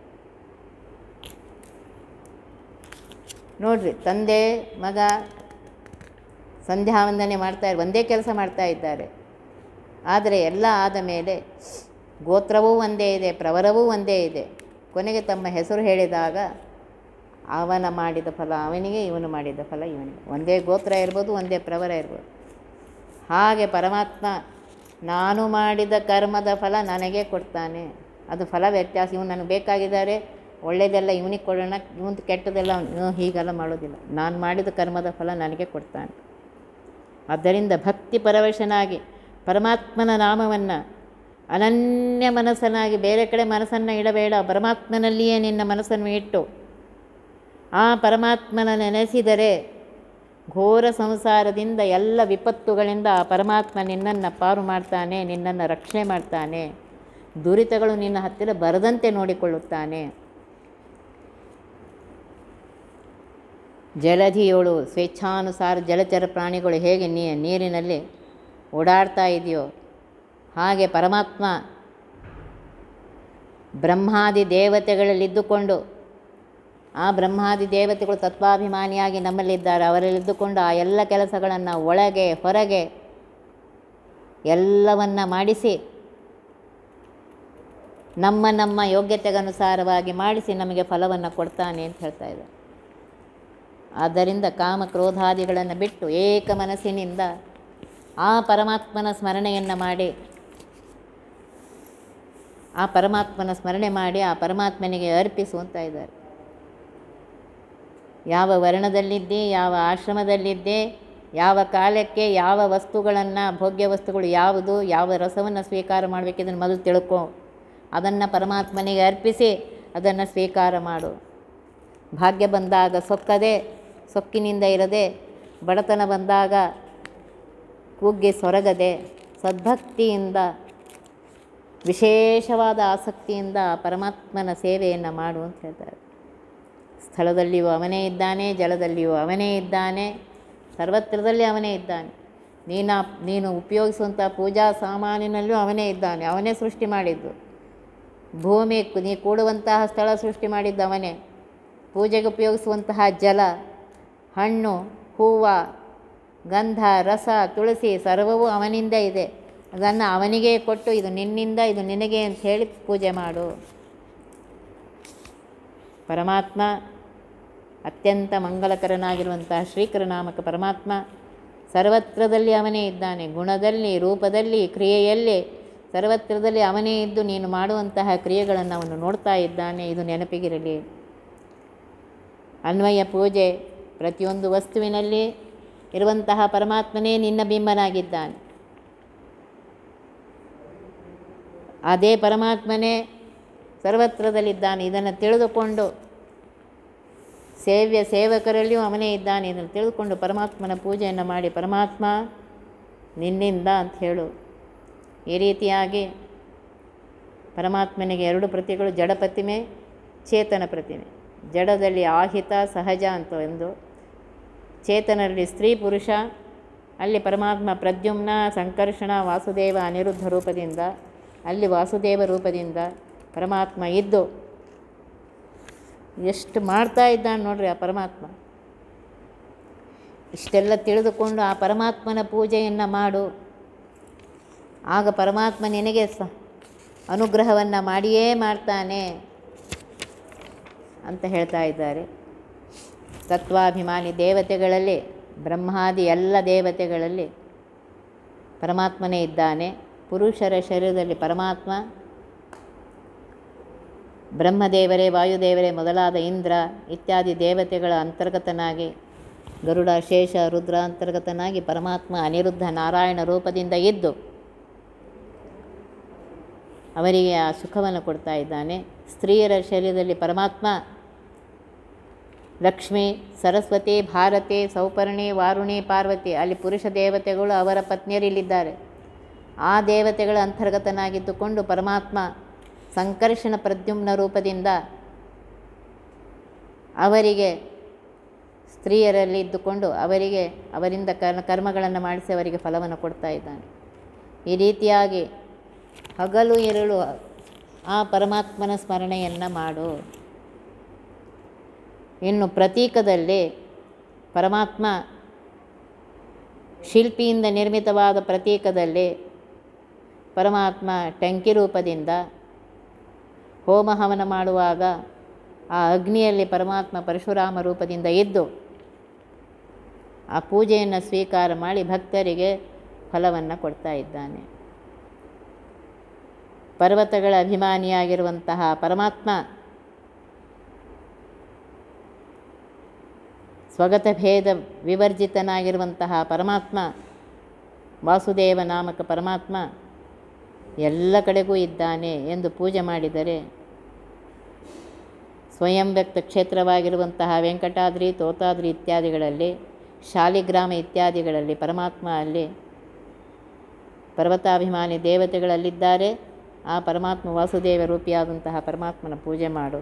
[SPEAKER 1] ನೋಡ್ರಿ ತಂದೆ ಮಗ ಸಂಧ್ಯಾ ವಂದನೆ ಮಾಡ್ತಾ ಒಂದೇ ಕೆಲಸ ಮಾಡ್ತಾ ಇದ್ದಾರೆ ಆದರೆ ಎಲ್ಲ ಆದ ಮೇಲೆ ಗೋತ್ರವೂ ಒಂದೇ ಇದೆ ಪ್ರವರವೂ ಒಂದೇ ಇದೆ ಕೊನೆಗೆ ತಮ್ಮ ಹೆಸರು ಹೇಳಿದಾಗ ಅವನ ಮಾಡಿದ ಫಲ ಅವನಿಗೆ ಇವನು ಮಾಡಿದ ಫಲ ಇವನಿಗೆ ಒಂದೇ ಗೋತ್ರ ಇರ್ಬೋದು ಒಂದೇ ಪ್ರವರ ಇರ್ಬೋದು ಹಾಗೆ ಪರಮಾತ್ಮ ನಾನು ಮಾಡಿದ ಕರ್ಮದ ಫಲ ನನಗೆ ಕೊಡ್ತಾನೆ ಅದು ಫಲ ವ್ಯತ್ಯಾಸ ಇವನು ನನಗೆ ಬೇಕಾಗಿದ್ದಾರೆ ಒಳ್ಳೆಯದೆಲ್ಲ ಇವನಿಗೆ ಕೊಡೋಣ ಇವನು ಕೆಟ್ಟದೆಲ್ಲ ಅವ್ನು ಹೀಗೆಲ್ಲ ಮಾಡೋದಿಲ್ಲ ನಾನು ಮಾಡಿದ ಕರ್ಮದ ಫಲ ನನಗೆ ಕೊಡ್ತಾನೆ ಆದ್ದರಿಂದ ಭಕ್ತಿ ಪರವಶನಾಗಿ ಪರಮಾತ್ಮನ ನಾಮವನ್ನು ಅನನ್ಯ ಮನಸ್ಸನಾಗಿ ಬೇರೆ ಕಡೆ ಮನಸ್ಸನ್ನು ಇಡಬೇಡ ಪರಮಾತ್ಮನಲ್ಲಿಯೇ ನಿನ್ನ ಮನಸ್ಸನ್ನು ಇಟ್ಟು ಆ ಪರಮಾತ್ಮನ ನೆನೆಸಿದರೆ ಘೋರ ಸಂಸಾರದಿಂದ ಎಲ್ಲ ವಿಪತ್ತುಗಳಿಂದ ಆ ಪರಮಾತ್ಮ ನಿನ್ನನ್ನು ಪಾರು ಮಾಡ್ತಾನೆ ನಿನ್ನನ್ನು ರಕ್ಷಣೆ ಮಾಡ್ತಾನೆ ದುರಿತಗಳು ನಿನ್ನ ಹತ್ತಿರ ಬರದಂತೆ ನೋಡಿಕೊಳ್ಳುತ್ತಾನೆ ಜಲಧಿಯೋಳು ಸ್ವೇಚ್ಛಾನುಸಾರ ಜಲಚರ ಪ್ರಾಣಿಗಳು ಹೇಗೆ ನೀ ನೀರಿನಲ್ಲಿ ಓಡಾಡ್ತಾ ಇದೆಯೋ ಹಾಗೆ ಪರಮಾತ್ಮ ಬ್ರಹ್ಮಾದಿ ದೇವತೆಗಳಲ್ಲಿದ್ದುಕೊಂಡು ಆ ಬ್ರಹ್ಮಾದಿ ದೇವತೆಗಳು ತತ್ವಾಭಿಮಾನಿಯಾಗಿ ನಮ್ಮಲ್ಲಿದ್ದಾರೆ ಅವರಲ್ಲಿದ್ದುಕೊಂಡು ಆ ಎಲ್ಲ ಕೆಲಸಗಳನ್ನು ಒಳಗೆ ಹೊರಗೆ ಎಲ್ಲವನ್ನ ಮಾಡಿಸಿ ನಮ್ಮ ನಮ್ಮ ಯೋಗ್ಯತೆಗನುಸಾರವಾಗಿ ಮಾಡಿಸಿ ನಮಗೆ ಫಲವನ್ನು ಕೊಡ್ತಾನೆ ಅಂತ ಹೇಳ್ತಾ ಇದ್ದಾರೆ ಆದ್ದರಿಂದ ಕಾಮ ಕ್ರೋಧಾದಿಗಳನ್ನು ಬಿಟ್ಟು ಏಕ ಮನಸ್ಸಿನಿಂದ ಆ ಪರಮಾತ್ಮನ ಸ್ಮರಣೆಯನ್ನು ಮಾಡಿ ಆ ಪರಮಾತ್ಮನ ಸ್ಮರಣೆ ಮಾಡಿ ಆ ಪರಮಾತ್ಮನಿಗೆ ಅರ್ಪಿಸುವಂತ ಇದ್ದಾರೆ ಯಾವ ವರ್ಣದಲ್ಲಿದ್ದೆ ಯಾವ ಆಶ್ರಮದಲ್ಲಿದ್ದೆ ಯಾವ ಕಾಲಕ್ಕೆ ಯಾವ ವಸ್ತುಗಳನ್ನು ಭೋಗ್ಯ ವಸ್ತುಗಳು ಯಾವುದು ಯಾವ ರಸವನ್ನು ಸ್ವೀಕಾರ ಮಾಡಬೇಕು ಇದನ್ನು ಮೊದಲು ತಿಳ್ಕೊ ಅದನ್ನು ಪರಮಾತ್ಮನಿಗೆ ಅರ್ಪಿಸಿ ಅದನ್ನು ಸ್ವೀಕಾರ ಮಾಡು ಭಾಗ್ಯ ಬಂದಾಗ ಸೊಕ್ಕದೆ ಸೊಕ್ಕಿನಿಂದ ಇರದೆ ಬಡತನ ಬಂದಾಗ ಕುಗ್ಗಿ ಸೊರಗದೆ ಸದ್ಭಕ್ತಿಯಿಂದ ವಿಶೇಷವಾದ ಆಸಕ್ತಿಯಿಂದ ಪರಮಾತ್ಮನ ಸೇವೆಯನ್ನು ಮಾಡು ಅಂತ ಹೇಳ್ತಾರೆ ಸ್ಥಳದಲ್ಲಿಯೂ ಅವನೇ ಇದ್ದಾನೆ ಜಲದಲ್ಲಿಯೂ ಅವನೇ ಇದ್ದಾನೆ ಸರ್ವತ್ರದಲ್ಲಿ ಅವನೇ ಇದ್ದಾನೆ ನೀನು ನೀನು ಉಪಯೋಗಿಸುವಂಥ ಪೂಜಾ ಸಾಮಾನಿನಲ್ಲೂ ಅವನೇ ಇದ್ದಾನೆ ಅವನೇ ಸೃಷ್ಟಿ ಮಾಡಿದ್ದು ಭೂಮಿ ನೀ ಕೂಡುವಂತಹ ಸ್ಥಳ ಸೃಷ್ಟಿ ಮಾಡಿದ್ದು ಅವನೇ ಪೂಜೆಗೆ ಉಪಯೋಗಿಸುವಂತಹ ಜಲ ಹಣ್ಣು ಹೂವು ಗಂಧ ರಸ ತುಳಸಿ ಸರ್ವವೂ ಅವನಿಂದ ಇದೆ ಅದನ್ನು ಅವನಿಗೆ ಕೊಟ್ಟು ಇದು ನಿನ್ನಿಂದ ಇದು ನಿನಗೆ ಅಂತ ಹೇಳಿ ಪೂಜೆ ಮಾಡು ಪರಮಾತ್ಮ ಅತ್ಯಂತ ಮಂಗಲಕರನಾಗಿರುವಂತಹ ಶ್ರೀಕರನಾಮಕ ಪರಮಾತ್ಮ ಸರ್ವತ್ರದಲ್ಲಿ ಅವನೇ ಇದ್ದಾನೆ ಗುಣದಲ್ಲಿ ರೂಪದಲ್ಲಿ ಕ್ರಿಯೆಯಲ್ಲಿ ಸರ್ವತ್ರದಲ್ಲಿ ಅವನೇ ಇದ್ದು ನೀನು ಮಾಡುವಂತಹ ಕ್ರಿಯೆಗಳನ್ನು ಅವನು ನೋಡ್ತಾ ಇದ್ದಾನೆ ಇದು ನೆನಪಿಗಿರಲಿ ಅನ್ವಯ ಪೂಜೆ ಪ್ರತಿಯೊಂದು ವಸ್ತುವಿನಲ್ಲಿ ಇರುವಂತಹ ಪರಮಾತ್ಮನೇ ನಿನ್ನ ಬಿಂಬನಾಗಿದ್ದಾನೆ ಅದೇ ಪರಮಾತ್ಮನೇ ಸರ್ವತ್ರದಲ್ಲಿದ್ದಾನೆ ಇದನ್ನು ತಿಳಿದುಕೊಂಡು ಸೇವ್ಯ ಸೇವಕರಲ್ಲಿಯೂ ಅವನೇ ಇದ್ದಾನೆ ಇದನ್ನು ತಿಳಿದುಕೊಂಡು ಪರಮಾತ್ಮನ ಪೂಜೆಯನ್ನು ಮಾಡಿ ಪರಮಾತ್ಮ ನಿನ್ನಿಂದ ಅಂತ ಹೇಳು ಈ ರೀತಿಯಾಗಿ ಪರಮಾತ್ಮನಿಗೆ ಎರಡು ಪ್ರತಿಗಳು ಜಡ ಪ್ರತಿಮೆ ಚೇತನ ಪ್ರತಿಮೆ ಜಡದಲ್ಲಿ ಆಹಿತ ಸಹಜ ಅಂತ ಒಂದು ಚೇತನರಲ್ಲಿ ಸ್ತ್ರೀ ಪುರುಷ ಅಲ್ಲಿ ಪರಮಾತ್ಮ ಪ್ರದ್ಯುಮ್ನ ಸಂಕರ್ಷಣ ವಾಸುದೇವ ಅನಿರುದ್ಧ ರೂಪದಿಂದ ಅಲ್ಲಿ ವಾಸುದೇವ ರೂಪದಿಂದ ಪರಮಾತ್ಮ ಇದ್ದು ಎಷ್ಟು ಮಾಡ್ತಾ ಇದ್ದಾನೆ ನೋಡ್ರಿ ಆ ಪರಮಾತ್ಮ ಇಷ್ಟೆಲ್ಲ ತಿಳಿದುಕೊಂಡು ಆ ಪರಮಾತ್ಮನ ಪೂಜೆಯನ್ನು ಮಾಡು ಆಗ ಪರಮಾತ್ಮ ನಿನಗೆ ಸ ಅನುಗ್ರಹವನ್ನು ಮಾಡಿಯೇ ಮಾಡ್ತಾನೆ ಅಂತ ಹೇಳ್ತಾ ಇದ್ದಾರೆ ತತ್ವಾಭಿಮಾನಿ ದೇವತೆಗಳಲ್ಲಿ ಬ್ರಹ್ಮಾದಿ ಎಲ್ಲ ದೇವತೆಗಳಲ್ಲಿ ಪರಮಾತ್ಮನೇ ಇದ್ದಾನೆ ಪುರುಷರ ಶರೀರದಲ್ಲಿ ಪರಮಾತ್ಮ ಬ್ರಹ್ಮದೇವರೇ ವಾಯುದೇವರೇ ಮೊದಲಾದ ಇಂದ್ರ ಇತ್ಯಾದಿ ದೇವತೆಗಳ ಅಂತರ್ಗತನಾಗಿ ಗರುಡ ಶೇಷ ರುದ್ರ ಅಂತರ್ಗತನಾಗಿ ಪರಮಾತ್ಮ ಅನಿರುದ್ಧ ನಾರಾಯಣ ರೂಪದಿಂದ ಇದ್ದು ಅವರಿಗೆ ಆ ಸುಖವನ್ನು ಕೊಡ್ತಾ ಇದ್ದಾನೆ ಸ್ತ್ರೀಯರ ಶರೀರದಲ್ಲಿ ಪರಮಾತ್ಮ ಲಕ್ಷ್ಮಿ ಸರಸ್ವತಿ ಭಾರತಿ ಸೌಪರ್ಣಿ ವಾರುಣಿ ಪಾರ್ವತಿ ಅಲ್ಲಿ ಪುರುಷ ದೇವತೆಗಳು ಅವರ ಪತ್ನಿಯರಿಲ್ಲಿದ್ದಾರೆ ಆ ದೇವತೆಗಳ ಅಂತರ್ಗತನಾಗಿದ್ದುಕೊಂಡು ಪರಮಾತ್ಮ ಸಂಕರ್ಷಣ ಪ್ರದ್ಯುಮ್ನ ರೂಪದಿಂದ ಅವರಿಗೆ ಸ್ತ್ರೀಯರಲ್ಲಿ ಇದ್ದುಕೊಂಡು ಅವರಿಗೆ ಅವರಿಂದ ಕರ್ಮ ಕರ್ಮಗಳನ್ನು ಮಾಡಿಸಿ ಅವರಿಗೆ ಫಲವನ್ನು ಕೊಡ್ತಾ ಇದ್ದಾನೆ ಈ ರೀತಿಯಾಗಿ ಹಗಲು ಇರಳು ಆ ಪರಮಾತ್ಮನ ಸ್ಮರಣೆಯನ್ನು ಮಾಡು ಇನ್ನು ಪ್ರತೀಕದಲ್ಲಿ ಪರಮಾತ್ಮ ಶಿಲ್ಪಿಯಿಂದ ನಿರ್ಮಿತವಾದ ಪ್ರತೀಕದಲ್ಲಿ ಪರಮಾತ್ಮ ಟಂಕಿ ರೂಪದಿಂದ ಹೋಮ ಹವನ ಮಾಡುವಾಗ ಆ ಅಗ್ನಿಯಲ್ಲಿ ಪರಮಾತ್ಮ ಪರಶುರಾಮ ರೂಪದಿಂದ ಇದ್ದು ಆ ಪೂಜೆಯನ್ನು ಸ್ವೀಕಾರ ಮಾಡಿ ಭಕ್ತರಿಗೆ ಫಲವನ್ನು ಕೊಡ್ತಾ ಇದ್ದಾನೆ ಪರ್ವತಗಳ ಅಭಿಮಾನಿಯಾಗಿರುವಂತಹ ಪರಮಾತ್ಮ ಸ್ವಗತ ಭೇದ ವಿವರ್ಜಿತನಾಗಿರುವಂತಹ ಪರಮಾತ್ಮ ವಾಸುದೇವ ನಾಮಕ ಪರಮಾತ್ಮ ಎಲ್ಲ ಕಡೆಗೂ ಇದ್ದಾನೆ ಎಂದು ಪೂಜೆ ಮಾಡಿದರೆ ಸ್ವಯಂ ವ್ಯಕ್ತ ಕ್ಷೇತ್ರವಾಗಿರುವಂತಹ ವೆಂಕಟಾದ್ರಿ ತೋತಾದ್ರಿ ಇತ್ಯಾದಿಗಳಲ್ಲಿ ಶಾಲಿಗ್ರಾಮ ಇತ್ಯಾದಿಗಳಲ್ಲಿ ಪರಮಾತ್ಮ ಅಲ್ಲಿ ಪರ್ವತಾಭಿಮಾನಿ ದೇವತೆಗಳಲ್ಲಿದ್ದಾರೆ ಆ ಪರಮಾತ್ಮ ವಾಸುದೇವ ರೂಪಿಯಾದಂತಹ ಪರಮಾತ್ಮನ ಪೂಜೆ ಮಾಡು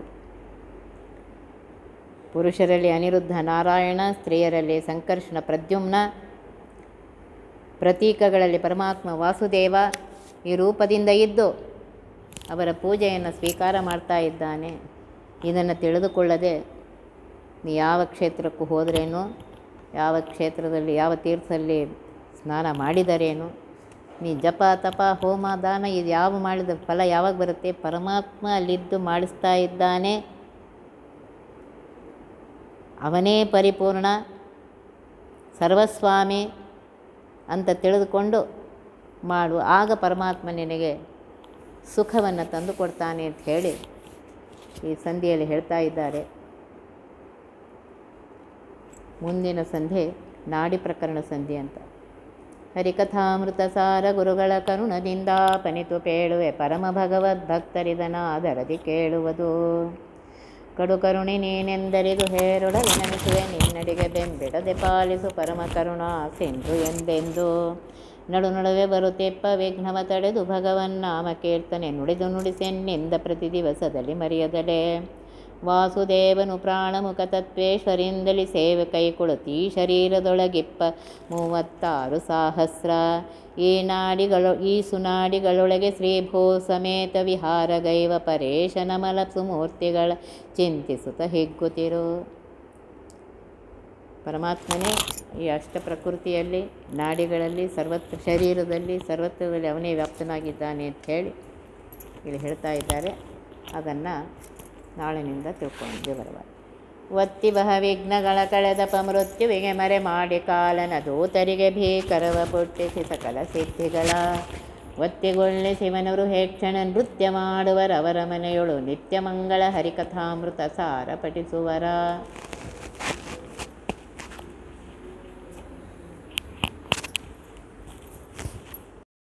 [SPEAKER 1] ಪುರುಷರಲ್ಲಿ ಅನಿರುದ್ಧ ನಾರಾಯಣ ಸ್ತ್ರೀಯರಲ್ಲಿ ಸಂಕರ್ಷಣ ಪ್ರದ್ಯುಮ್ನ ಪ್ರತೀಕಗಳಲ್ಲಿ ಪರಮಾತ್ಮ ವಾಸುದೇವ ಈ ರೂಪದಿಂದ ಇದ್ದು ಅವರ ಪೂಜೆಯನ್ನು ಸ್ವೀಕಾರ ಮಾಡ್ತಾ ಇದ್ದಾನೆ ಇದನ್ನು ತಿಳಿದುಕೊಳ್ಳದೆ ನೀ ಯಾವ ಕ್ಷೇತ್ರಕ್ಕೂ ಹೋದ್ರೇನು ಯಾವ ಕ್ಷೇತ್ರದಲ್ಲಿ ಯಾವ ತೀರ್ಥದಲ್ಲಿ ಸ್ನಾನ ಮಾಡಿದರೇನು ನೀ ಜಪ ತಪ ಹೋಮ ದಾನ ಇದು ಯಾವ ಮಾಡಿದ ಫಲ ಯಾವಾಗ ಬರುತ್ತೆ ಪರಮಾತ್ಮ ಅಲ್ಲಿದ್ದು ಮಾಡಿಸ್ತಾ ಇದ್ದಾನೆ ಅವನೇ ಪರಿಪೂರ್ಣ ಸರ್ವಸ್ವಾಮಿ ಅಂತ ತಿಳಿದುಕೊಂಡು ಮಾಡು ಆಗ ಪರಮಾತ್ಮ ನಿನಗೆ ಸುಖವನ್ನು ತಂದು ಕೊಡ್ತಾನೆ ಅಂತ ಹೇಳಿ ಈ ಸಂಧಿಯಲ್ಲಿ ಹೇಳ್ತಾ ಇದ್ದಾರೆ ಮುಂದಿನ ಸಂಧೆ ನಾಡಿ ಪ್ರಕರಣ ಸಂಧಿ ಅಂತ ಹರಿಕಥಾಮೃತ ಸಾರ ಗುರುಗಳ ಕರುಣದಿಂದ ಪನಿತು ಪೇಳುವೆ ಪರಮ ಭಗವದ್ಭಕ್ತರಿದನಾದರದಿ ಕೇಳುವುದು ಕಡು ಕರುಣಿ ನೀನೆಂದರಿದು ಹೇರೊಡಲು ನೆನೆಸುವೆ ನಿನ್ನಡಿಗೆ ಬೆಂಬಿಡದೆ ಪಾಲಿಸು ಪರಮ ಕರುಣಾ ಸಿಂಧು ಎಂದೆಂದು ನಡು ನಡುವೆ ಬರುತ್ತೆಪ್ಪ ವಿಘ್ನವ ತಡೆದು ಭಗವನ್ನಾಮ ಕೀರ್ತನೆ ನುಡಿದು ನುಡಿಸೆನ್ನಿಂದ ಪ್ರತಿ ದಿವಸದಲ್ಲಿ ಮರೆಯದಲೆ ವಾಸುದೇವನು ಪ್ರಾಣಮುಖ ತತ್ವೇಶ್ವರಿಂದಲಿ ಸೇವೆ ಕೈಕೊಳುತ್ತೀ ಶರೀರದೊಳಗಿಪ್ಪ ಮೂವತ್ತಾರು ಸಹಸ್ರ ಈ ನಾಡಿಗಳು ಈ ಸುನಾಡಿಗಳೊಳಗೆ ಶ್ರೀಭೂ ಸಮೇತ ವಿಹಾರಗೈವ ಪರೇಶ ನಮಲ ಸುಮೂರ್ತಿಗಳ ಚಿಂತಿಸುತ್ತ ಹಿಗ್ಗುತ್ತಿರು ಪರಮಾತ್ಮನೇ ಈ ಅಷ್ಟ ಪ್ರಕೃತಿಯಲ್ಲಿ ನಾಡಿಗಳಲ್ಲಿ ಸರ್ವತ್ರ ಶರೀರದಲ್ಲಿ ಸರ್ವತ್ರದಲ್ಲಿ ಅವನೇ ವ್ಯಾಪ್ತನಾಗಿದ್ದಾನೆ ಅಂತ ಹೇಳಿ ಇಲ್ಲಿ ಹೇಳ್ತಾ ಇದ್ದಾರೆ ಅದನ್ನು ನಾಳಿನಿಂದ ತಿಳ್ಕೊಂಡು ವಿವರವಾಗಿ ಒತ್ತಿ ಬಹ ವಿಘ್ನಗಳ ಕಳೆದಪ ಮೃತ್ಯುವಿಗೆ ಮರೆ ಮಾಡಿ ಕಾಲನ ದೂತರಿಗೆ ಭೀಕರವ ಪುಟ್ಟಿಸಿ ಸಕಲ ಸಿದ್ಧಿಗಳ ಒತ್ತಿಗೊಳ್ಳಿ ಶಿವನರು ಹೇಕ್ಷಣ ನೃತ್ಯ ಮಾಡುವರವರ ಮನೆಯೊಳು ನಿತ್ಯ ಮಂಗಳ ಹರಿಕಥಾಮೃತ ಸಾರ ಪಠಿಸುವರ